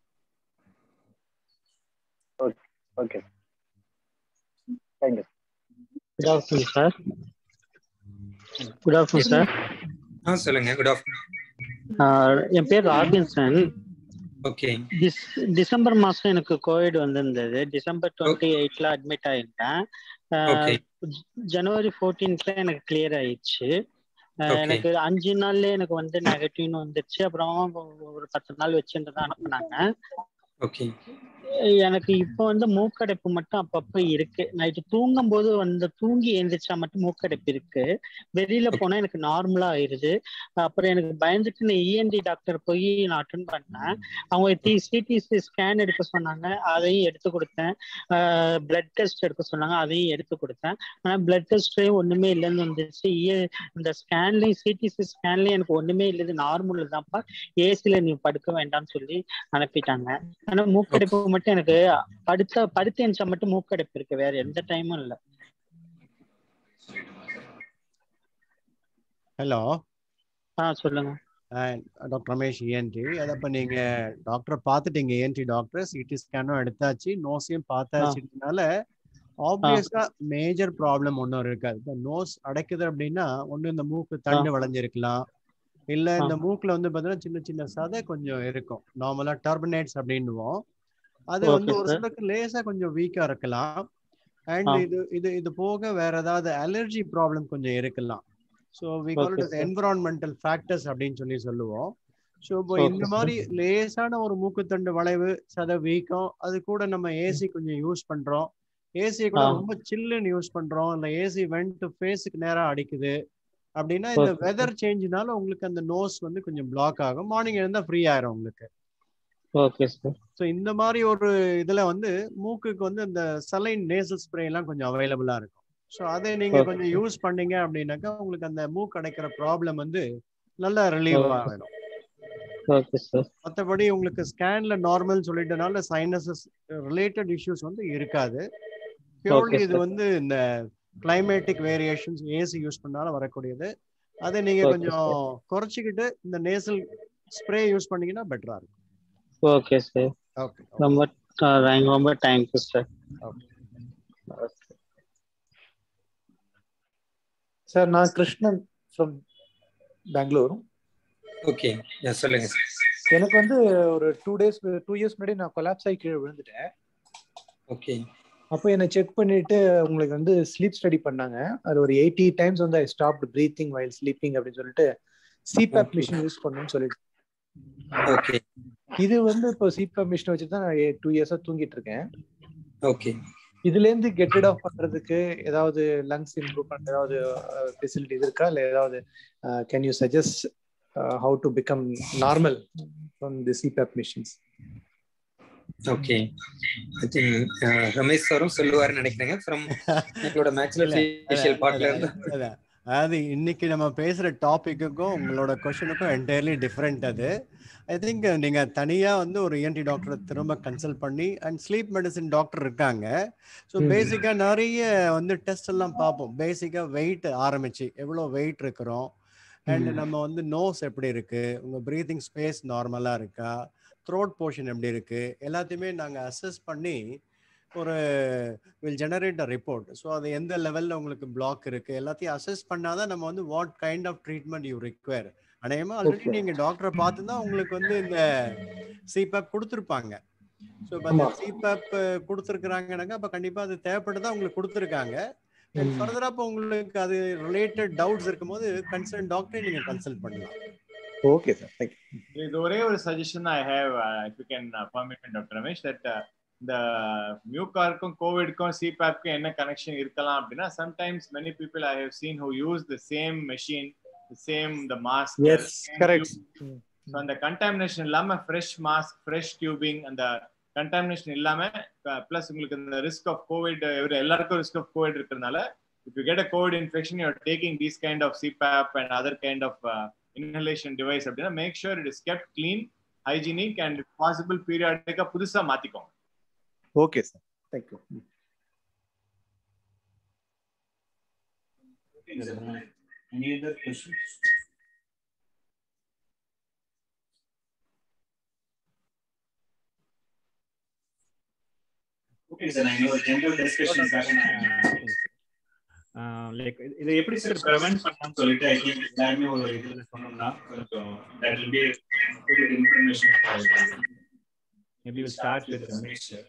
okay thank you good afternoon sir good afternoon sir ஆ சொல்லுங்க good afternoon என் பேர் Robinson okay டிஸ் December மாசம் எனக்கு கோவிட் வந்திருந்தது டிசம்பர் டுவெண்ட்டி எயிட்ல அட்மிட் ஆயிருந்தேன் ஓகே ஜனவரி ஃபோர்டீன்த்ல எனக்கு கிளியர் ஆயிடுச்சு அஹ் Okay. எனக்கு அஞ்சு நாள்ல எனக்கு வந்து நெகட்டிவ்னு வந்துருச்சு அப்புறம் ஒரு பத்து நாள் வச்சுட்டு தான் அனுப்புனாங்க ஓகே எனக்கு இப்போ வந்து மூக்கடைப்பு மட்டும் அப்பப்ப இருக்கு நைட்டு தூங்கும் போது வந்து தூங்கி எழுந்திரிச்சா மட்டும் மூக்கடைப்பு இருக்கு வெளியில போனா எனக்கு நார்மலா ஆயிருது அப்புறம் எனக்கு பயந்துட்டு நான் இஎன்டி டாக்டர் போய் நான் அட்டன் பண்ணேன் அவங்க சிடிசி ஸ்கேன் எடுக்க சொன்னாங்க அதையும் எடுத்து கொடுத்தேன் பிளட் டெஸ்ட் எடுக்க சொன்னாங்க அதையும் எடுத்து கொடுத்தேன் ஆனா பிளட் டெஸ்ட்லயும் ஒண்ணுமே இல்லைன்னு வந்துருச்சு EA இந்த ஸ்கேன்லயும் சிடிசி ஸ்கேன்லயும் எனக்கு ஒண்ணுமே இல்லை நார்மல் தான்ப்பா ஏசில நீ படுக்க வேண்டாம்னு சொல்லி அனுப்பிட்டாங்க ஆனா மூக்கடைப்பு மட்டும் எனக்கு படுத்த படுத்து எந்திச்சா மட்டும் மூக்கடைப்பு இருக்கு வேற எந்த டைமும் இல்ல ஹலோ ஆ சொல்லுங்க டாக்டர் ரமேஷ் இஎன்டி அதை இப்போ நீங்கள் டாக்டரை பார்த்துட்டீங்க இஎன்டி டாக்டர் சிடி ஸ்கேனும் எடுத்தாச்சு நோஸையும் பார்த்தாச்சுனால ஆப்வியஸா மேஜர் ப்ராப்ளம் ஒன்றும் இருக்காது இப்போ நோஸ் அடைக்குது அப்படின்னா ஒன்று இந்த மூக்கு தண்டு வளைஞ்சிருக்கலாம் இல்லை இந்த மூக்குல வந்து பார்த்தீங்கன்னா சின்ன சின்ன சதை கொஞ்சம் இருக்கும் நார்மலா டர்பினேட்ஸ் அப்படின்னுவோம் அது வந்து ஒரு சிலருக்கு லேசா கொஞ்சம் வீக்கா இருக்கலாம் அண்ட் இது இது இது போக வேற ஏதாவது அலர்ஜி ப்ராப்ளம் கொஞ்சம் இருக்கலாம் so we call it environmental factors அப்படின்னு சொல்லி சொல்லுவோம் ஸோ இப்போ இந்த மாதிரி லேசான ஒரு மூக்குத்தண்டு வளைவு சத வீக்கம் அது கூட நம்ம ஏசி கொஞ்சம் யூஸ் பண்றோம் ஏசியை கூட ரொம்ப சில்லுன்னு யூஸ் பண்றோம் இல்லை ஏசி வெண்ட் ஃபேஸுக்கு நேராக அடிக்குது அப்படின்னா இந்த வெதர் சேஞ்ச்னால உங்களுக்கு அந்த நோஸ் வந்து கொஞ்சம் பிளாக் ஆகும் மார்னிங் இருந்தால் ஃப்ரீ ஆயிரும் உங்களுக்கு ஓகே சார் ஸோ இந்த மாதிரி ஒரு இதுல வந்து மூக்குக்கு வந்து இந்த சலைன் நேசல் ஸ்ப்ரே எல்லாம் கொஞ்சம் அவைலபிளா இருக்கும் ஸோ அதை நீங்க கொஞ்சம் யூஸ் பண்ணீங்க அப்படின்னாக்கா உங்களுக்கு அந்த மூக்கு அடைக்கிற ப்ராப்ளம் வந்து நல்லா ரிலீவ் ஆகிடும் ஓகே சார் மற்றபடி உங்களுக்கு ஸ்கேன்ல நார்மல் சொல்லிட்டனால சைனசஸ் ரிலேட்டட் இஷ்யூஸ் வந்து இருக்காது பியூர்லி இது வந்து இந்த கிளைமேட்டிக் வேரியேஷன்ஸ் ஏசி யூஸ் பண்ணாலும் வரக்கூடியது அதை நீங்க கொஞ்சம் குறைச்சிக்கிட்டு இந்த நேசல் ஸ்ப்ரே யூஸ் பண்ணீங்கன்னா பெட்டரா இருக்கும் ஓகே சார் ஓகே ரொம்ப ரொம்ப தேங்க்யூ சார் சார் நான் கிருஷ்ணன் ஃப்ரம் பெங்களூர் ஓகே சொல்லுங்க எனக்கு வந்து ஒரு டூ டேஸ் டூ இயர்ஸ் முன்னாடி நான் கொலாப்ஸ் ஆகி கீழே விழுந்துட்டேன் ஓகே அப்போ என்னை செக் பண்ணிட்டு உங்களுக்கு வந்து ஸ்லீப் ஸ்டடி பண்ணாங்க அது ஒரு எயிட்டி டைம்ஸ் வந்து I stop breathing while sleeping அப்படின்னு சொல்லிட்டு சிபேப் மிஷின் யூஸ் பண்ணணும்னு சொல்லிட்டு ஓகே இது வந்து இப்போ சிபேப் மிஷின் வச்சுட்டு தான் நான் டூ இயர்ஸா தூங்கிட்டு இருக்கேன் ஓகே இதுல இருந்து கெட் ஆஃப் பண்றதுக்கு ஏதாவது லங்ஸ் இம்ப்ரூவ் பண்ற ஏதாவது ஃபெசிலிட்டிஸ் இருக்கா இல்ல ஏதாவது can you suggest uh, how to become normal from the CPAP machines. Okay Ramesh சாரும் சொல்லுவாருன்னு நினைக்கிறேங்க ஃப்ரம் எங்களோட மேக்ஸிலர் ஃபேஷியல் பார்ட்ல இருந்து அதான். அதாவது இன்னைக்கு நம்ம பேசுற டாபிக்குக்கும் உங்களோட கொஸ்டினுக்கும் என்டையர்லி டிஃப்ரெண்ட் அது ஐ திங்க் நீங்க தனியா வந்து ஒரு இஎன்டி டாக்டரை திரும்ப கன்சல்ட் பண்ணி அண்ட் ஸ்லீப் மெடிசின் டாக்டர் இருக்காங்க ஸோ ம். பேசிக்கா நிறைய வந்து டெஸ்ட் எல்லாம் பார்ப்போம் பேசிக்கா வெயிட் ஆரம்பிச்சு எவ்வளோ வெயிட் இருக்கிறோம் அண்ட் ம். நம்ம வந்து நோஸ் எப்படி இருக்கு உங்க பிரீதிங் ஸ்பேஸ் நார்மலா இருக்கா த்ரோட் போர்ஷன் எப்படி இருக்கு எல்லாத்தையுமே நாங்க அசஸ் பண்ணி ஒரு will generate a report so அது எந்த லெவலில் உங்களுக்கு பிளாக் இருக்கு எல்லாத்தையும் அசஸ் பண்ணாதான் நம்ம வந்து what kind of treatment you require அநேகமா ஆல்ரெடி Okay. நீங்க டாக்டரை பார்த்து தான் உங்களுக்கு வந்து இந்த சிபேப் கொடுத்துருப்பாங்க ஸோ இப்போ அந்த ஆமா. சிபேப் கொடுத்துருக்குறாங்கன்னாக்கா அப்போ கண்டிப்பாக அது தேவைப்பட்டு உங்களுக்கு கொடுத்துருக்காங்க அண்ட் ம். ஃபர்தராக இப்போ உங்களுக்கு அது ரிலேட்டட் டவுட்ஸ் இருக்கும்போது கன்சர்ன் டாக்டரை நீங்கள் கன்சல்ட் பண்ணலாம் Okay, sir. Thank you. இது ஒரே ஒரு suggestion I have if you can permit doctor Ramesh that இந்த மியூகாருக்கும் கோவிட்க்கும் சிபேப்க்கும் என்ன கனெக்ஷன் இருக்கலாம் அப்படின்னா sometimes many people I have seen who use the same machine same the mask Yes, correct. So அந்த கண்டாமினேஷன் இல்லாம ஃப்ரெஷ் மாஸ்க் ஃப்ரெஷ் டியூபிங் அந்த கண்டாமினேஷன் இல்லாம பிளஸ் உங்களுக்கு இந்த ரிஸ்க் ஆஃப் கோவிட் எல்லாருக்கும் ரிஸ்க் ஆஃப் கோவிட் இருக்கிறதுனால if you get a covid infection you're taking these kind of cpap and other kind of uh, inhalation device அப்படின்னா make sure it is kept clean hygienic and if possible periodic புதுசா மாத்திக்கோங்க Okay, sir. Thank you. Any other questions? Okay, sir. I know general discussions happen. Like இதை எப்படி sir prevent பண்ணலாம்னு சொல்லிட்டு I think எல்லாருமே ஒரு இதுல சொன்னோம்னா கொஞ்சம் that will be good information maybe will start with Ramesh sir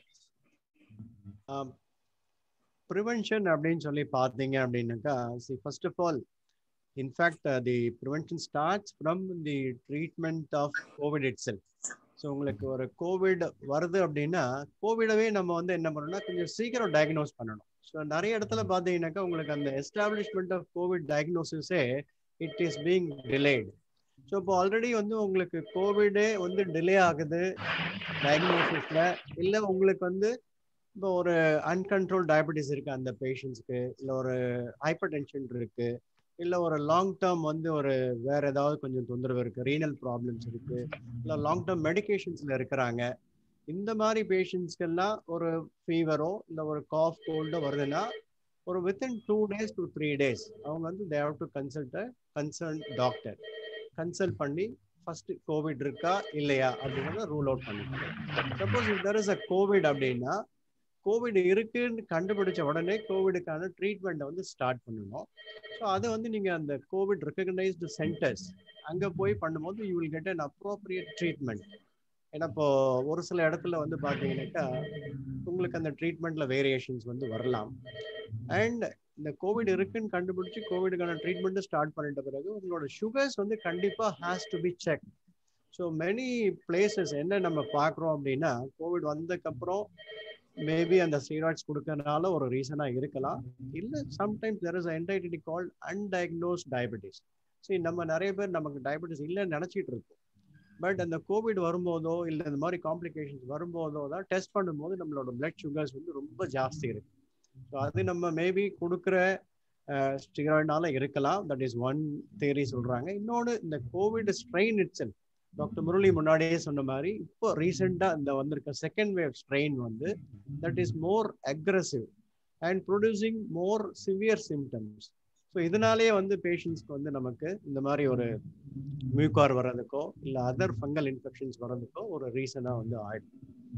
prevention அப்படின்னு சொல்லி பார்த்தீங்க அப்படின்னாக்கா see first of all in fact the prevention starts from the treatment of covid itself so உங்களுக்கு ஒரு கோவிட் வருது அப்படின்னா கோவிடவே நம்ம வந்து என்ன பண்ணணும்னா கொஞ்சம் சீக்கிரம் டயக்னோஸ் பண்ணணும் ஸோ நிறைய இடத்துல பார்த்தீங்கன்னாக்கா உங்களுக்கு அந்த எஸ்டாப்ளிஷ்மெண்ட் ஆஃப் கோவிட் டயக்னோசிஸே it is being delayed so இப்போ ஆல்ரெடி வந்து உங்களுக்கு கோவிடே வந்து டிலே ஆகுது டயக்னோசிஸில் இல்லை உங்களுக்கு வந்து இப்போ ஒரு அன்கண்ட்ரோல் டயபெட்டிஸ் இருக்கு அந்த பேஷண்ட்ஸ்க்கு இல்லை ஒரு ஹைப்பர் டென்ஷன் இருக்கு இல்லை ஒரு லாங் டேர்ம் வந்து ஒரு வேற ஏதாவது கொஞ்சம் தொந்தரவு இருக்கு ரீனல் ப்ராப்ளம்ஸ் இருக்கு இல்லை லாங் டேர்ம் மெடிகேஷன்ஸ்ல இருக்கிறாங்க இந்த மாதிரி பேஷண்ட்ஸ்க்கெல்லாம் ஒரு ஃபீவரோ இல்லை ஒரு காஃப் கோல்டோ வருதுன்னா ஒரு within two days to three days அவங்க வந்து they have to consult concern doctor consult பண்ணி ஃபர்ஸ்ட் கோவிட் இருக்கா இல்லையா அப்படின்றத ரூல் அவுட் பண்ணிக்கணும் suppose if there is a covid அப்படின்னா கோவிட் இருக்குன்னு கண்டுபிடிச்ச உடனே கோவிடுக்கான ட்ரீட்மெண்ட்டை வந்து ஸ்டார்ட் பண்ணணும் ஸோ அதை வந்து நீங்கள் அந்த கோவிட் ரெக்கக்னைஸ்டு சென்டர்ஸ் அங்கே போய் பண்ணும்போது you will get an appropriate treatment ஏன்னா இப்போ ஒரு சில இடத்துல வந்து பார்த்தீங்கன்னாக்கா உங்களுக்கு அந்த ட்ரீட்மெண்ட்ல வேரியேஷன்ஸ் வந்து வரலாம் அண்ட் இந்த கோவிட் இருக்குன்னு கண்டுபிடிச்சு கோவிடுக்கான ட்ரீட்மெண்ட் ஸ்டார்ட் பண்ணிட்ட பிறகு உங்களோட சுகர்ஸ் வந்து கண்டிப்பாக has to be check so many places என்ன நம்ம பார்க்குறோம் அப்படின்னா கோவிட் வந்ததுக்கப்புறம் மேபி அந்த ஸ்டீராய்ட்ஸ் கொடுக்கறதுனால ஒரு ரீசனாக இருக்கலாம் இல்லை sometimes there is entity called undiagnosed diabetes சரி நம்ம நிறைய பேர் நமக்கு டயபெட்டிஸ் இல்லைன்னு நினச்சிட்டு இருக்கோம் பட் அந்த கோவிட் வரும்போதோ இல்லை இந்த மாதிரி காம்ப்ளிகேஷன்ஸ் வரும்போதோ தான் டெஸ்ட் பண்ணும்போது நம்மளோட பிளட் சுகர்ஸ் வந்து ரொம்ப ஜாஸ்தி இருக்கு ஸோ அது நம்ம மேபி கொடுக்குற ஸ்டீராய்ட்னால இருக்கலாம் தட் இஸ் ஒன் தேரி சொல்றாங்க இன்னொன்று இந்த covid strain itself doctor Murali முன்னாடியே சொன்ன மாதிரி இப்போ ரீசெண்டாக இந்த வந்திருக்க செகண்ட் வேவ் ஸ்ட்ரெயின் வந்து that is more aggressive and producing more severe symptoms so இதனாலேயே வந்து பேஷண்ட்ஸ்க்கு வந்து நமக்கு இந்த மாதிரி ஒரு மியூகார் வர்றதுக்கோ இல்லை அதர் ஃபங்கல் இன்ஃபெக்ஷன்ஸ் வர்றதுக்கோ ஒரு ரீசனாக வந்து ஆயிடும்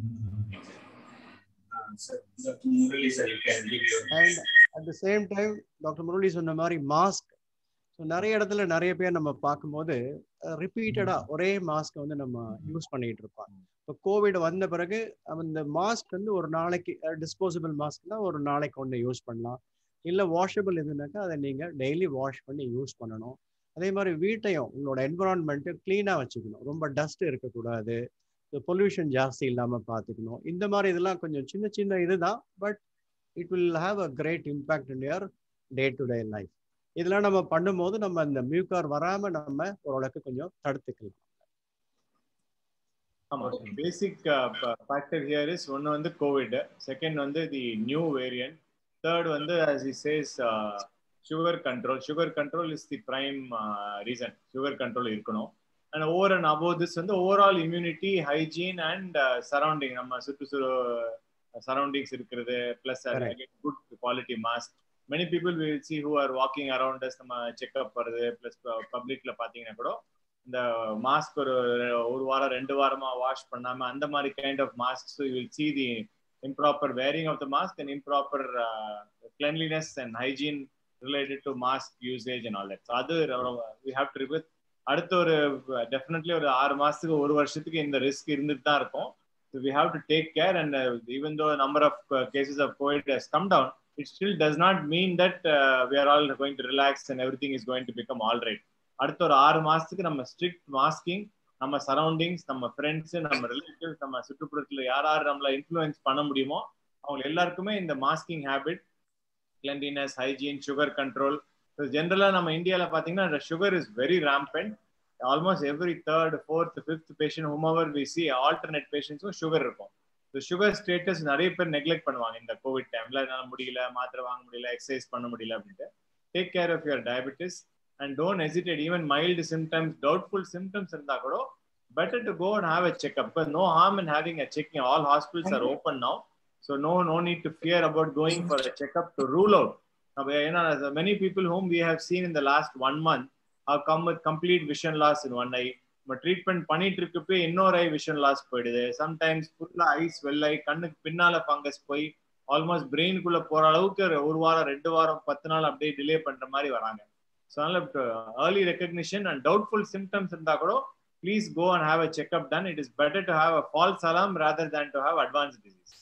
and at the same time doctor Murali சொன்ன மாதிரி மாஸ்க் ஸோ நிறைய இடத்துல நிறைய பேர் நம்ம பார்க்கும்போது ரிப்பீட்டடா ஒரே மாஸ்க் வந்து நம்ம யூஸ் பண்ணிட்டு இருப்பாங்க இப்போ கோவிட் வந்த பிறகு அந்த மாஸ்க் வந்து ஒரு நாளைக்கு டிஸ்போசபிள் மாஸ்க்னா ஒரு நாளைக்கு ஒன்று யூஸ் பண்ணலாம் இல்லை வாஷபிள் இருந்துனாக்கா அதை நீங்கள் டெய்லி வாஷ் பண்ணி யூஸ் பண்ணணும் அதே மாதிரி வீட்டையும் உங்களோட என்விரான்மெண்ட்டை க்ளீனாக வச்சுக்கணும் ரொம்ப டஸ்ட் இருக்கக்கூடாது பொல்யூஷன் ஜாஸ்தி இல்லாமல் பார்த்துக்கணும் இந்த மாதிரி இதெல்லாம் கொஞ்சம் சின்ன சின்ன இதுதான் but it will have a great impact in your day to day life இதெல்லாம் நம்ம பண்ணும்போது நம்ம இந்த மியூக்கார் வராம நம்ம ஓரளவுக்கு கொஞ்சம் தடுத்துக்கலாம் ஆமா பேசிக் ஃபேக்டர் ஹியர் இஸ் ஒன்னு வந்து கோவிட் செகண்ட் வந்து தி நியூ வேரியன்ட் தேர்ட் வந்து as he says sugar control sugar control is the prime reason sugar control இருக்கணும் and over and above this வந்து overall immunity hygiene and surrounding நம்ம சுற்றுச்சூழ surroundings இருக்கிறது plus good quality mask many people will see who are walking around நம்ம checkup வருது plus பப்ளிக்ல பாத்தீங்கன்னா கூட இந்த மாஸ்க் ஒரு ஒரு வாரம் ரெண்டு வாரமா வாஷ் பண்ணாம அந்த மாதிரி kind of mask you will see the improper wearing of the mask and improper cleanliness and hygiene related to mask usage and all that அது வி ஹாவ் டு ரிவித் அடுத்த ஒரு டெஃபினெட்லி ஒரு ஆறு மாசத்துக்கு ஒரு வருஷத்துக்கு இந்த ரிஸ்க் இருந்துட்டு தான் இருக்கும் so we have to take care and even though number of cases of covid has come down it still does not mean that we are all going to relax and everything is going to become all right அடுத்த ஒரு ஆறு மாசத்துக்கு நம்ம strict masking நம்ம surroundings நம்ம friends நம்ம relatives நம்ம சுற்றுப்புறத்துல யார் யார் நம்மள இன்ஃப்ளூயன்ஸ் பண்ண முடியுமோ அவங்க எல்லாருக்குமே இந்த masking habit cleanliness hygiene sugar control ஜென்ரலா நம்ம இந்தியால பாத்தீங்கன்னா sugar is very rampant almost every third fourth fifth patient however we see alternate பேஷண்ட்ஸும் சுகர் இருக்கும் சுகர் ஸ்டேட்டஸ் நிறைய பேர் நெக்லெக்ட் பண்ணுவாங்க இந்த கோவிட் டைம்ல என்னால முடியல மாத்திரை வாங்க முடியல எக்ஸசைஸ் பண்ண முடியல அப்படின்ட்டு take care of your diabetes and don't hesitate even mild symptoms doubtful symptoms இருந்தா கூட better to go and have a checkup no harm in having a checking all hospitals are open now so no no need to fear about going for a checkup to rule out நம்ம ஏன்னா many people whom we have seen in the last one month have come with complete vision loss in one eye நம்ம treatment பண்ணிட்டு இருக்கப்போ இன்னொரு eye vision loss போயிடுது sometimes ஃபுல்லா eyes வெள்ளை கண்ணுக்கு பின்னால ஃபங்கஸ் போய் ஆல்மோஸ்ட் பிரெயினுக்குள்ள போற அளவுக்கு ஒரு வாரம் ரெண்டு வாரம் பத்து நாள் அப்படியே டிலே பண்ற மாதிரி வராங்க ஸோ அதனால early recognition and doubtful symptoms இருந்தா கூட please go and have a checkup done it is better to have a false alarm rather than to have advance disease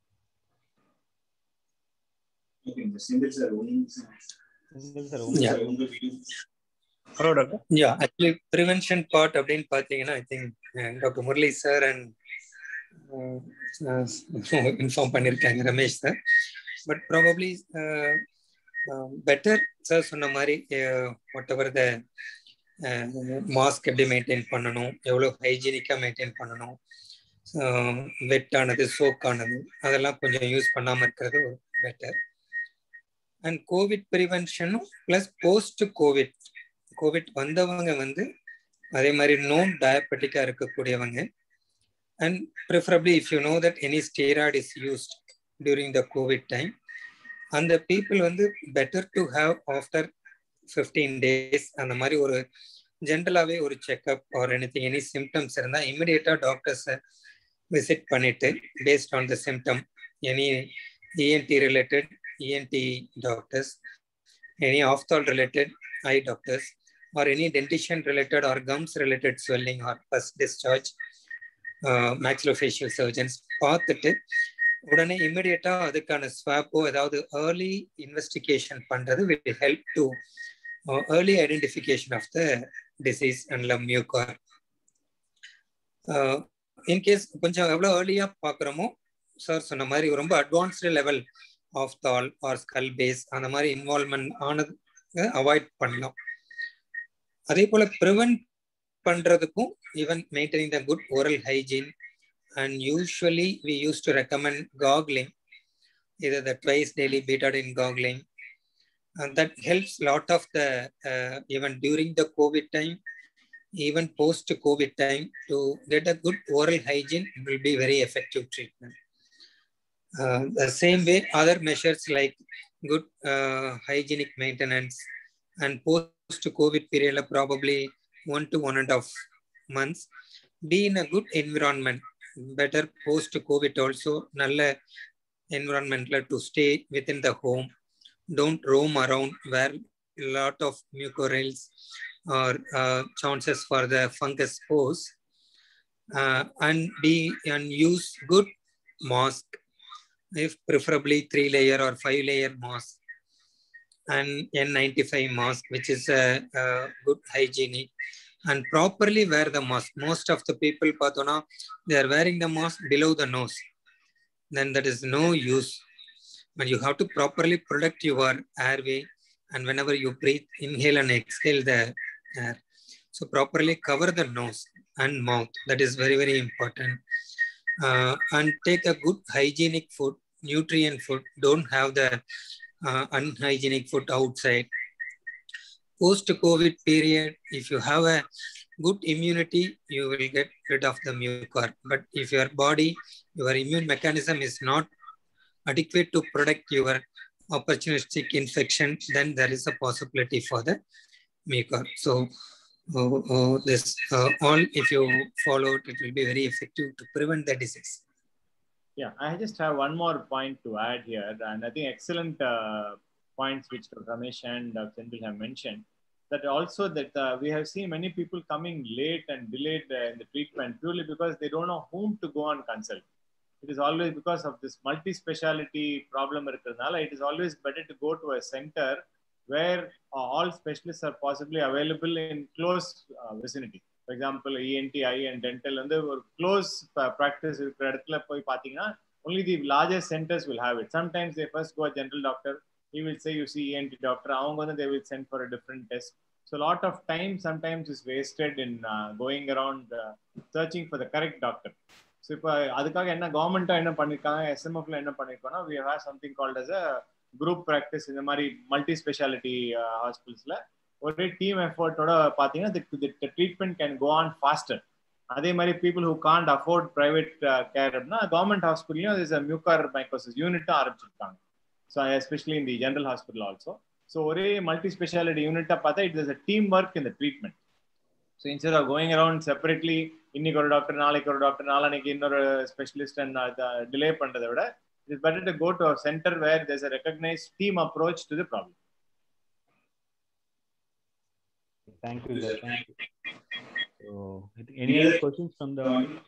Senthil sir hello doctor yeah actually prevention part அப்படின்னு பார்த்தீங்கன்னா I think doctor Murali sir and inform பண்ணியிருக்காங்க Ramesh sir but probably Peter sir சொன்ன மாதிரி whatever the mask எப்படி maintain பண்ணணும் எவ்வளோ ஹைஜீனிக்காக maintain பண்ணணும் வெட்டானது சோக்கானது அதெல்லாம் கொஞ்சம் யூஸ் பண்ணாமல் இருக்கிறது பெட்டர் அண்ட் கோவிட் ப்ரிவென்ஷனும் ப்ளஸ் போஸ்ட் கோவிட் கோவிட் வந்தவங்க வந்து அதே மாதிரி நோன் டயபெட்டிக்காக இருக்கக்கூடியவங்க and preferably if you know that any steroid is used during the covid time அந்த பீப்புள் வந்து better to have after fifteen days அந்த மாதிரி ஒரு ஜென்ரலாகவே ஒரு checkup or anything any symptoms இருந்தால் இமிடியேட்டாக டாக்டர்ஸை விசிட் பண்ணிட்டு based on the symptom any ENT related ENT doctors, any ophthal related eye doctors, or any dentition related or gums related swelling or pus discharge, uh, maxillofacial surgeons பார்த்துட்டு உடனே இமிடியட்டா அதுக்கான ஸ்வாப்போ ஏதாவது early investigation பண்றது will help to early identification of the disease and லம் mucor in case கொஞ்சம் எவ்வளோ ஏர்லியா பார்க்குறோமோ சார் சொன்ன மாதிரி ரொம்ப அட்வான்ஸ்டு லெவல் ஆஃப் தால் ஆர் ஸ்கல் பேஸ் அந்த மாதிரி இன்வால்மெண்ட் ஆனது அவாய்ட் பண்ணலாம் அதே போல ப்ரிவென்ட் பண்றதுக்கும் even maintaining the good oral hygiene and usually we use to recommend gargling இது the twice daily Betadine gargling that helps lot of the even during the covid time even post covid time to get a good oral hygiene will be very effective treatment uh, the same way other measures like good uh, hygienic maintenance and post covid period probably one to one and a half months be in a good environment better post covid also nalla environment to stay within the home don't roam around where a lot of mucorales or uh, chances for the fungus spores uh, and be and use good mask if preferably three layer or five layer mask and N95 mask, which is a, a good hygienic and properly wear the mask. Most of the people, Patona, they are wearing the mask below the nose. Then that is no use. But you have to properly protect your airway and whenever you breathe, inhale and exhale the air. So properly cover the nose and mouth. That is very, very important. Uh, and take a good hygienic food, nutrient food. Don't have the uh, unhygienic food outside. Post-COVID period, if you have a good immunity, you will get rid of the mucor. But if your body, your immune mechanism is not adequate to protect your opportunistic infection, then there is a possibility for the mucor. So uh, uh, this uh, all, if you follow it, it will be very effective to prevent the disease. Yeah, I just have one more point to add here, and I think excellent uh, points which Dr. Ramesh and Dr. Sendil have mentioned. That also that uh, we have seen many people coming late and delayed uh, in the treatment purely because they don't know whom to go and consult. It is always because of this multi-speciality problem. இருக்கிறதுனால, It is always better to go to a center where uh, all specialists are possibly available in close uh, vicinity. For example, ENT, eye and dental வந்து ஒரு close uh, practice இருக்கிற இடத்துல போய் பார்த்தீங்கன்னா only the largest centers will have it. Sometimes they first go a general doctor, he will say you see ENT doctor, அவங்க வந்து they will send for a different test. So a lot of time sometimes is wasted in uh, going around uh, searching for the correct doctor. So இப்போ அதுக்காக என்ன கவர்மெண்ட்டாக என்ன பண்ணியிருக்காங்க எஸ்எம்எஃப்ல என்ன பண்ணியிருக்கோம்னா we have something called as a group practice இந்த மாதிரி மல்டி ஸ்பெஷாலிட்டி ஹாஸ்பிட்டல்ஸில் ஒரே டீம் எஃபர்ட்டோட பார்த்தீங்கன்னா treatment can go on faster அதே மாதிரி people who can't afford private care அப்படின்னா கவர்மெண்ட் ஹாஸ்பிட்டலையும் இஸ் மியூகார் மைக்கோசிஸ் யூனிட்டும் ஆரம்பிச்சிருக்காங்க ஸோ எஸ்பெஷலி இந்த ஜென்ரல் ஹாஸ்பிட்டல் ஆல்சோ ஸோ ஒரே மல்டி ஸ்பெஷாலிட்டி யூனிட்டாக பார்த்தா it is a team work இந்த treatment so instead of going around separately இன்னைக்கு ஒரு டாக்டர் நாளைக்கு ஒரு டாக்டர் நாளைக்கு இன்னொரு ஸ்பெஷலிஸ்ட் டிலே பண்றதை விட it's better to go to centre where there's a recognise team approach to the problem Thank you, sir. Thank you. So, any other questions from the audience?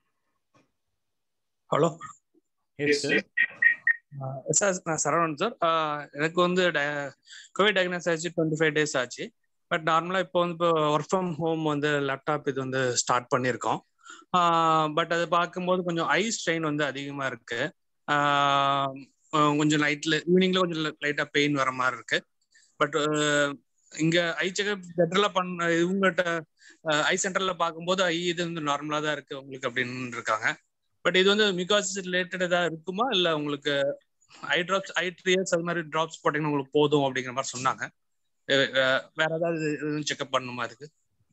Hello Yes, sir. Sir நான் Saravanan sir எனக்கு வந்து covid diagnose ஆச்சு twenty five days ஆச்சு but நார்மலாக இப்போ வந்து இப்போ work from home வந்து லேப்டாப் இது வந்து ஸ்டார்ட் பண்ணியிருக்கோம் பட் அது பார்க்கும்போது கொஞ்சம் ஐ ஸ்ட்ரெயின் வந்து அதிகமாக இருக்கு கொஞ்சம் நைட்ல ஈவினிங்ல கொஞ்சம் லைட்டாக பெயின் வர மாதிரி இருக்கு பட் இங்க ஐ செக்அப் ஜென்ரலா பண்ண இவங்ககிட்ட ஐ சென்டர்ல பார்க்கும்போது ஐ இது வந்து நார்மலா தான் இருக்கு உங்களுக்கு அப்படின்னு இருக்காங்க பட் இது வந்து மிகாசிஸ் ரிலேட்டடா இருக்குமா இல்ல உங்களுக்கு ஐ டிராப்ஸ் ஐ ட்ரியர்ஸ் அது மாதிரி டிராப்ஸ் போட்டீங்கன்னா உங்களுக்கு போதும் அப்படிங்கிற மாதிரி சொன்னாங்க வேற ஏதாவது செக்அப் பண்ணணுமா அதுக்கு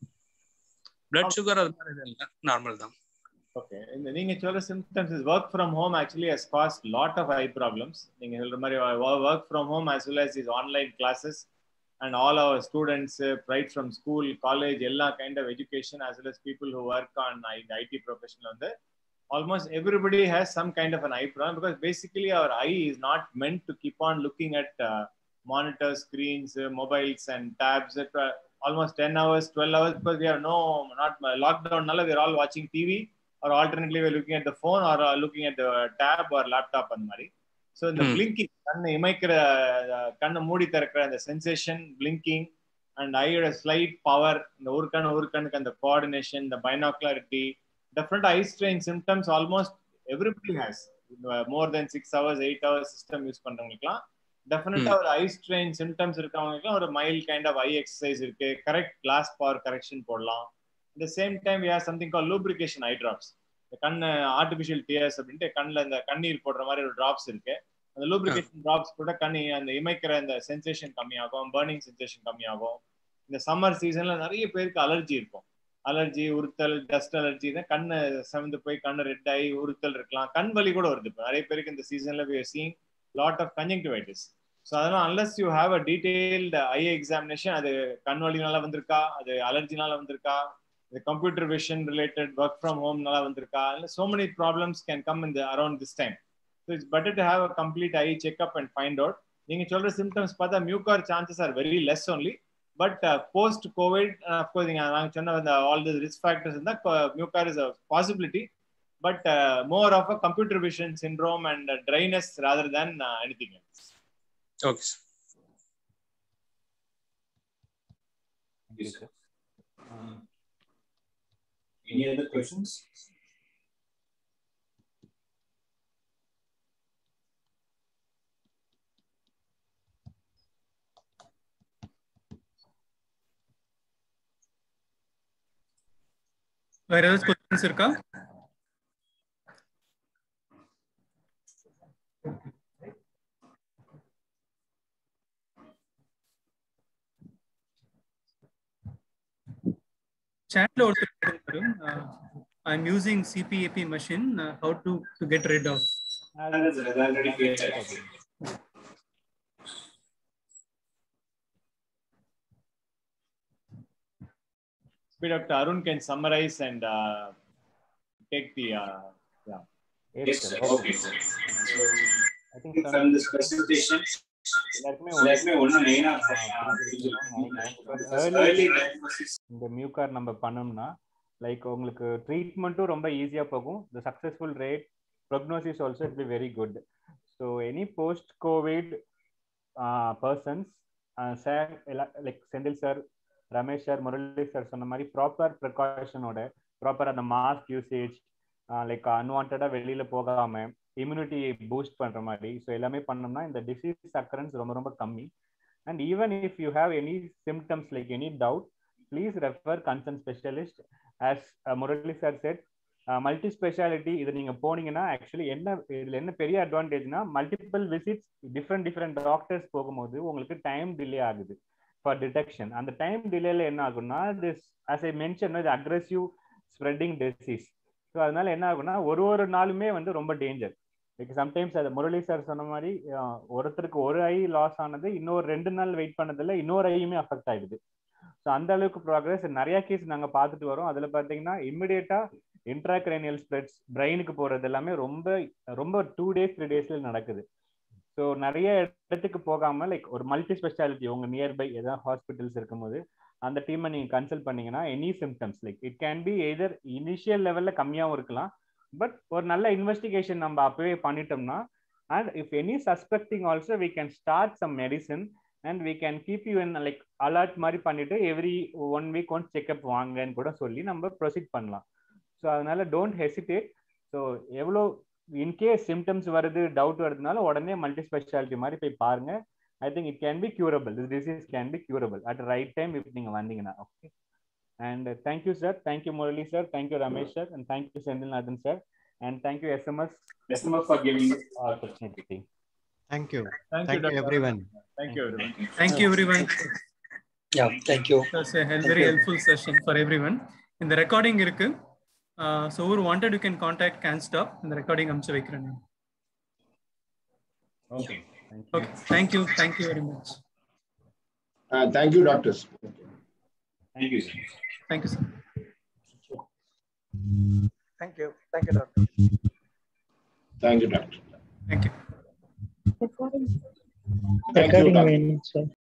பிளட் சுகர் அது மாதிரி இல்லை நார்மல் தான் ஓகே இந்த நீங்க சொல்ற symptoms is work from home actually has caused lot of eye problems நீங்க சொல்ற மாதிரி work from home as well as is online classes and all our students uh, right from school college எல்லா kind of education as well as people who work on the IT professional வந்து almost everybody has some kind of an eye problem because basically our eye is not meant to keep on looking at uh, monitors screens uh, mobiles and tabs at, uh, almost 10 hours 12 hours because we have no not lockdown nalla we're all watching tv or alternately we're looking at the phone or uh, looking at the tab or laptop அந்த மாதிரி so இந்த blinking கண்ணை இமைக்கிற கண்ணை மூடி திறக்கிற அந்த sensation blinking and ஐயோட slight power இந்த ஒரு கண் ஒரு கண்ணுக்கு அந்த கோஆர்டினேஷன் இந்த binocularity different eye strain symptoms almost everybody has more than six hours eight hours system use பண்றவங்களுக்குலாம் டெஃபினட்டா ஒரு ஐ ஸ்ட்ரெயின் சிம்டம்ஸ் இருக்கவங்களுக்குலாம் ஒரு mild kind of eye exercise இருக்கு கரெக்ட் கிளாஸ் பவர் கரெக்ஷன் போடலாம் இந்த same time we have something call lubrication eye drops இந்த கண் ஆர்டிபிஷியல் டியர்ஸ் அப்படின்ட்டு கண்ணில் இந்த கண்ணீர் போடுற மாதிரி ஒரு டிராப்ஸ் இருக்கு அந்த லூப்ரிகேஷன் டிராப்ஸ் கூட கண்ணி அந்த இமைக்கிற அந்த சென்சேஷன் கம்மியாகும் பேர்னிங் சென்சேஷன் கம்மியாகும் இந்த சம்மர் சீசன்ல நிறைய பேருக்கு அலர்ஜி இருக்கும் அலர்ஜி உறுத்தல் டஸ்ட் அலர்ஜி தான் கண்ணு செவந்து போய் கண்ணு ரெட் ஆகி உறுத்தல் இருக்கலாம் கண் வலி கூட வருது இப்போ நிறைய பேருக்கு இந்த சீசன்ல we seeing lot of conjunctivitis so அதெல்லாம் unless you have a detailed eye examination அது கண் வலினால வந்திருக்கா அது அலர்ஜினால வந்திருக்கா இது computer vision related work from ஹோம்னால வந்திருக்கா இல்லை so many problems can come இந்த around this time so it's better to have a complete eye checkup and find out நீங்க சொல்ற சிம்டம்ஸ் பார்த்தா mucor chances are very less only but post covid of course நீங்க நாங்கள் சொன்ன அந்த ஆல் தி ரிஸ்க் ஃபேக்டர்ஸ் இருந்தால் mucor is a possibility but more of a computer vision syndrome and dryness rather than anything okay Thank you, sir. Um, any other questions? வேற ஏதாச்சும் questions இருக்கா chatல ஒருத்தர் கேட்டிருந்தாரு I am using CPAP machine how to to get rid of Maybe Dr. Arun can summarize and uh, take the uh, yeah. Yes, sir. Okay, sir. So, I think from some- this presentation, எல்லாருக்குமே எல்லாருக்குமே ஒண்ணு மெயினா early இந்த mucor நம்ம பண்ணோம்னா like உங்களுக்கு ட்ரீட்மெண்ட்டும் ரொம்ப ஈஸியா போகும் the successful rate prognosis also it be very good so any post covid persons sir like Senthil sir Ramesh sir Murali sir சொன்ன மாதிரி ப்ராப்பர் ப்ரிகாஷனோட ப்ராப்பர் அந்த மாஸ்க் யூசேஜ் லைக் அன்வான்டா வெளியில போகாம இம்யூனிட்டி பூஸ்ட் பண்ற மாதிரி ஸோ எல்லாமே பண்ணோம்னா இந்த டிசீஸ் அக்கரன்ஸ் ரொம்ப ரொம்ப கம்மி and even if you have any symptoms like any doubt please refer concern specialist as Murali sir said multi speciality இது நீங்க போனீங்கன்னா ஆக்சுவலி என்ன இதுல என்ன பெரிய அட்வான்டேஜ்னா multiple visits different different doctors போகும்போது உங்களுக்கு டைம் டிலே ஆகுது ஃபார் டிடெக்ஷன் அந்த டைம் டிலேல என்ன ஆகும்னா திஸ் ஆஸ் ஐ மென்ஷன் இது அக்ரெசிவ் ஸ்ப்ரெட்டிங் டிசீஸ் ஸோ அதனால என்ன ஆகும்னா ஒரு ஒரு நாளுமே வந்து ரொம்ப டேஞ்சர் லைக் சம்டைம்ஸ் அது முரளி சார் சொன்ன மாதிரி அஹ், ஒருத்தருக்கு ஒரு ஐ லாஸ் ஆனது இன்னொரு ரெண்டு நாள் வெயிட் பண்ணதில்ல இன்னொரு ஐயுமே அஃபெக்ட் ஆயிடுது ஸோ அந்த அளவுக்கு ப்ராக்ரஸ் நிறைய கேஸ் நாங்கள் பார்த்துட்டு வரோம் அதில் பார்த்தீங்கன்னா இம்மிடியேட்டா இன்ட்ராக்ரேனியல் ஸ்ப்ரெட்ஸ் பிரெயினுக்கு போகிறது எல்லாமே ரொம்ப ரொம்ப டூ டேஸ் த்ரீ டேஸ்ல நடக்குது ஸோ நிறைய இடத்துக்கு போகாம லைக் ஒரு மல்டி ஸ்பெஷாலிட்டி உங்க நியர்பை ஏதாவது ஹாஸ்பிட்டல்ஸ் இருக்கும்போது அந்த டீமை நீங்க கன்சல்ட் பண்ணீங்கன்னா any symptoms like it can be either initial லெவல்ல கம்மியாகவும் இருக்கலாம் பட் ஒரு நல்ல இன்வெஸ்டிகேஷன் நம்ம அப்பவே பண்ணிட்டோம்னா and if any suspecting also we can start some medicine and we can keep you in like alert மாதிரி பண்ணிட்டு every one week one checkup வாங்கன்னு கூட சொல்லி நம்ம ப்ரொசீட் பண்ணலாம் ஸோ அதனால டோன்ட் ஹெசிடேட் ஸோ எவ்வளோ இன்கேஸ் சிம்டம்ஸ் வருது டவுட் வருதுனால உடனே மல்டி ஸ்பெஷாலிட்டி மாதிரி போய் பாருங்க I think it can be curable this disease can be curable at right time if நீங்க வந்தீங்கன்னா okay and thank you sir thank you Murali sir thank you Ramesh sir and thank you Senthilnathan sir and thank you SMS SMS for giving opportunity Thank you. Thank you, Thank you, Dr. everyone. Thank you, everyone. Thank you, everyone. Yeah, thank you. That's a hel- Thank very you. helpful session for everyone. இந்த recording இருக்கு so ஒரு wanted you can contact can stop இந்த recording அனுப்பிச்சு வைக்கிறேன் Okay. Okay thank you thank you very much Uh, thank you, doctors. Thank you, sir. Thank you sir thank you thank you doctor Thank you, doctor. Thank you Thank you, recording doctor. வேணும் sir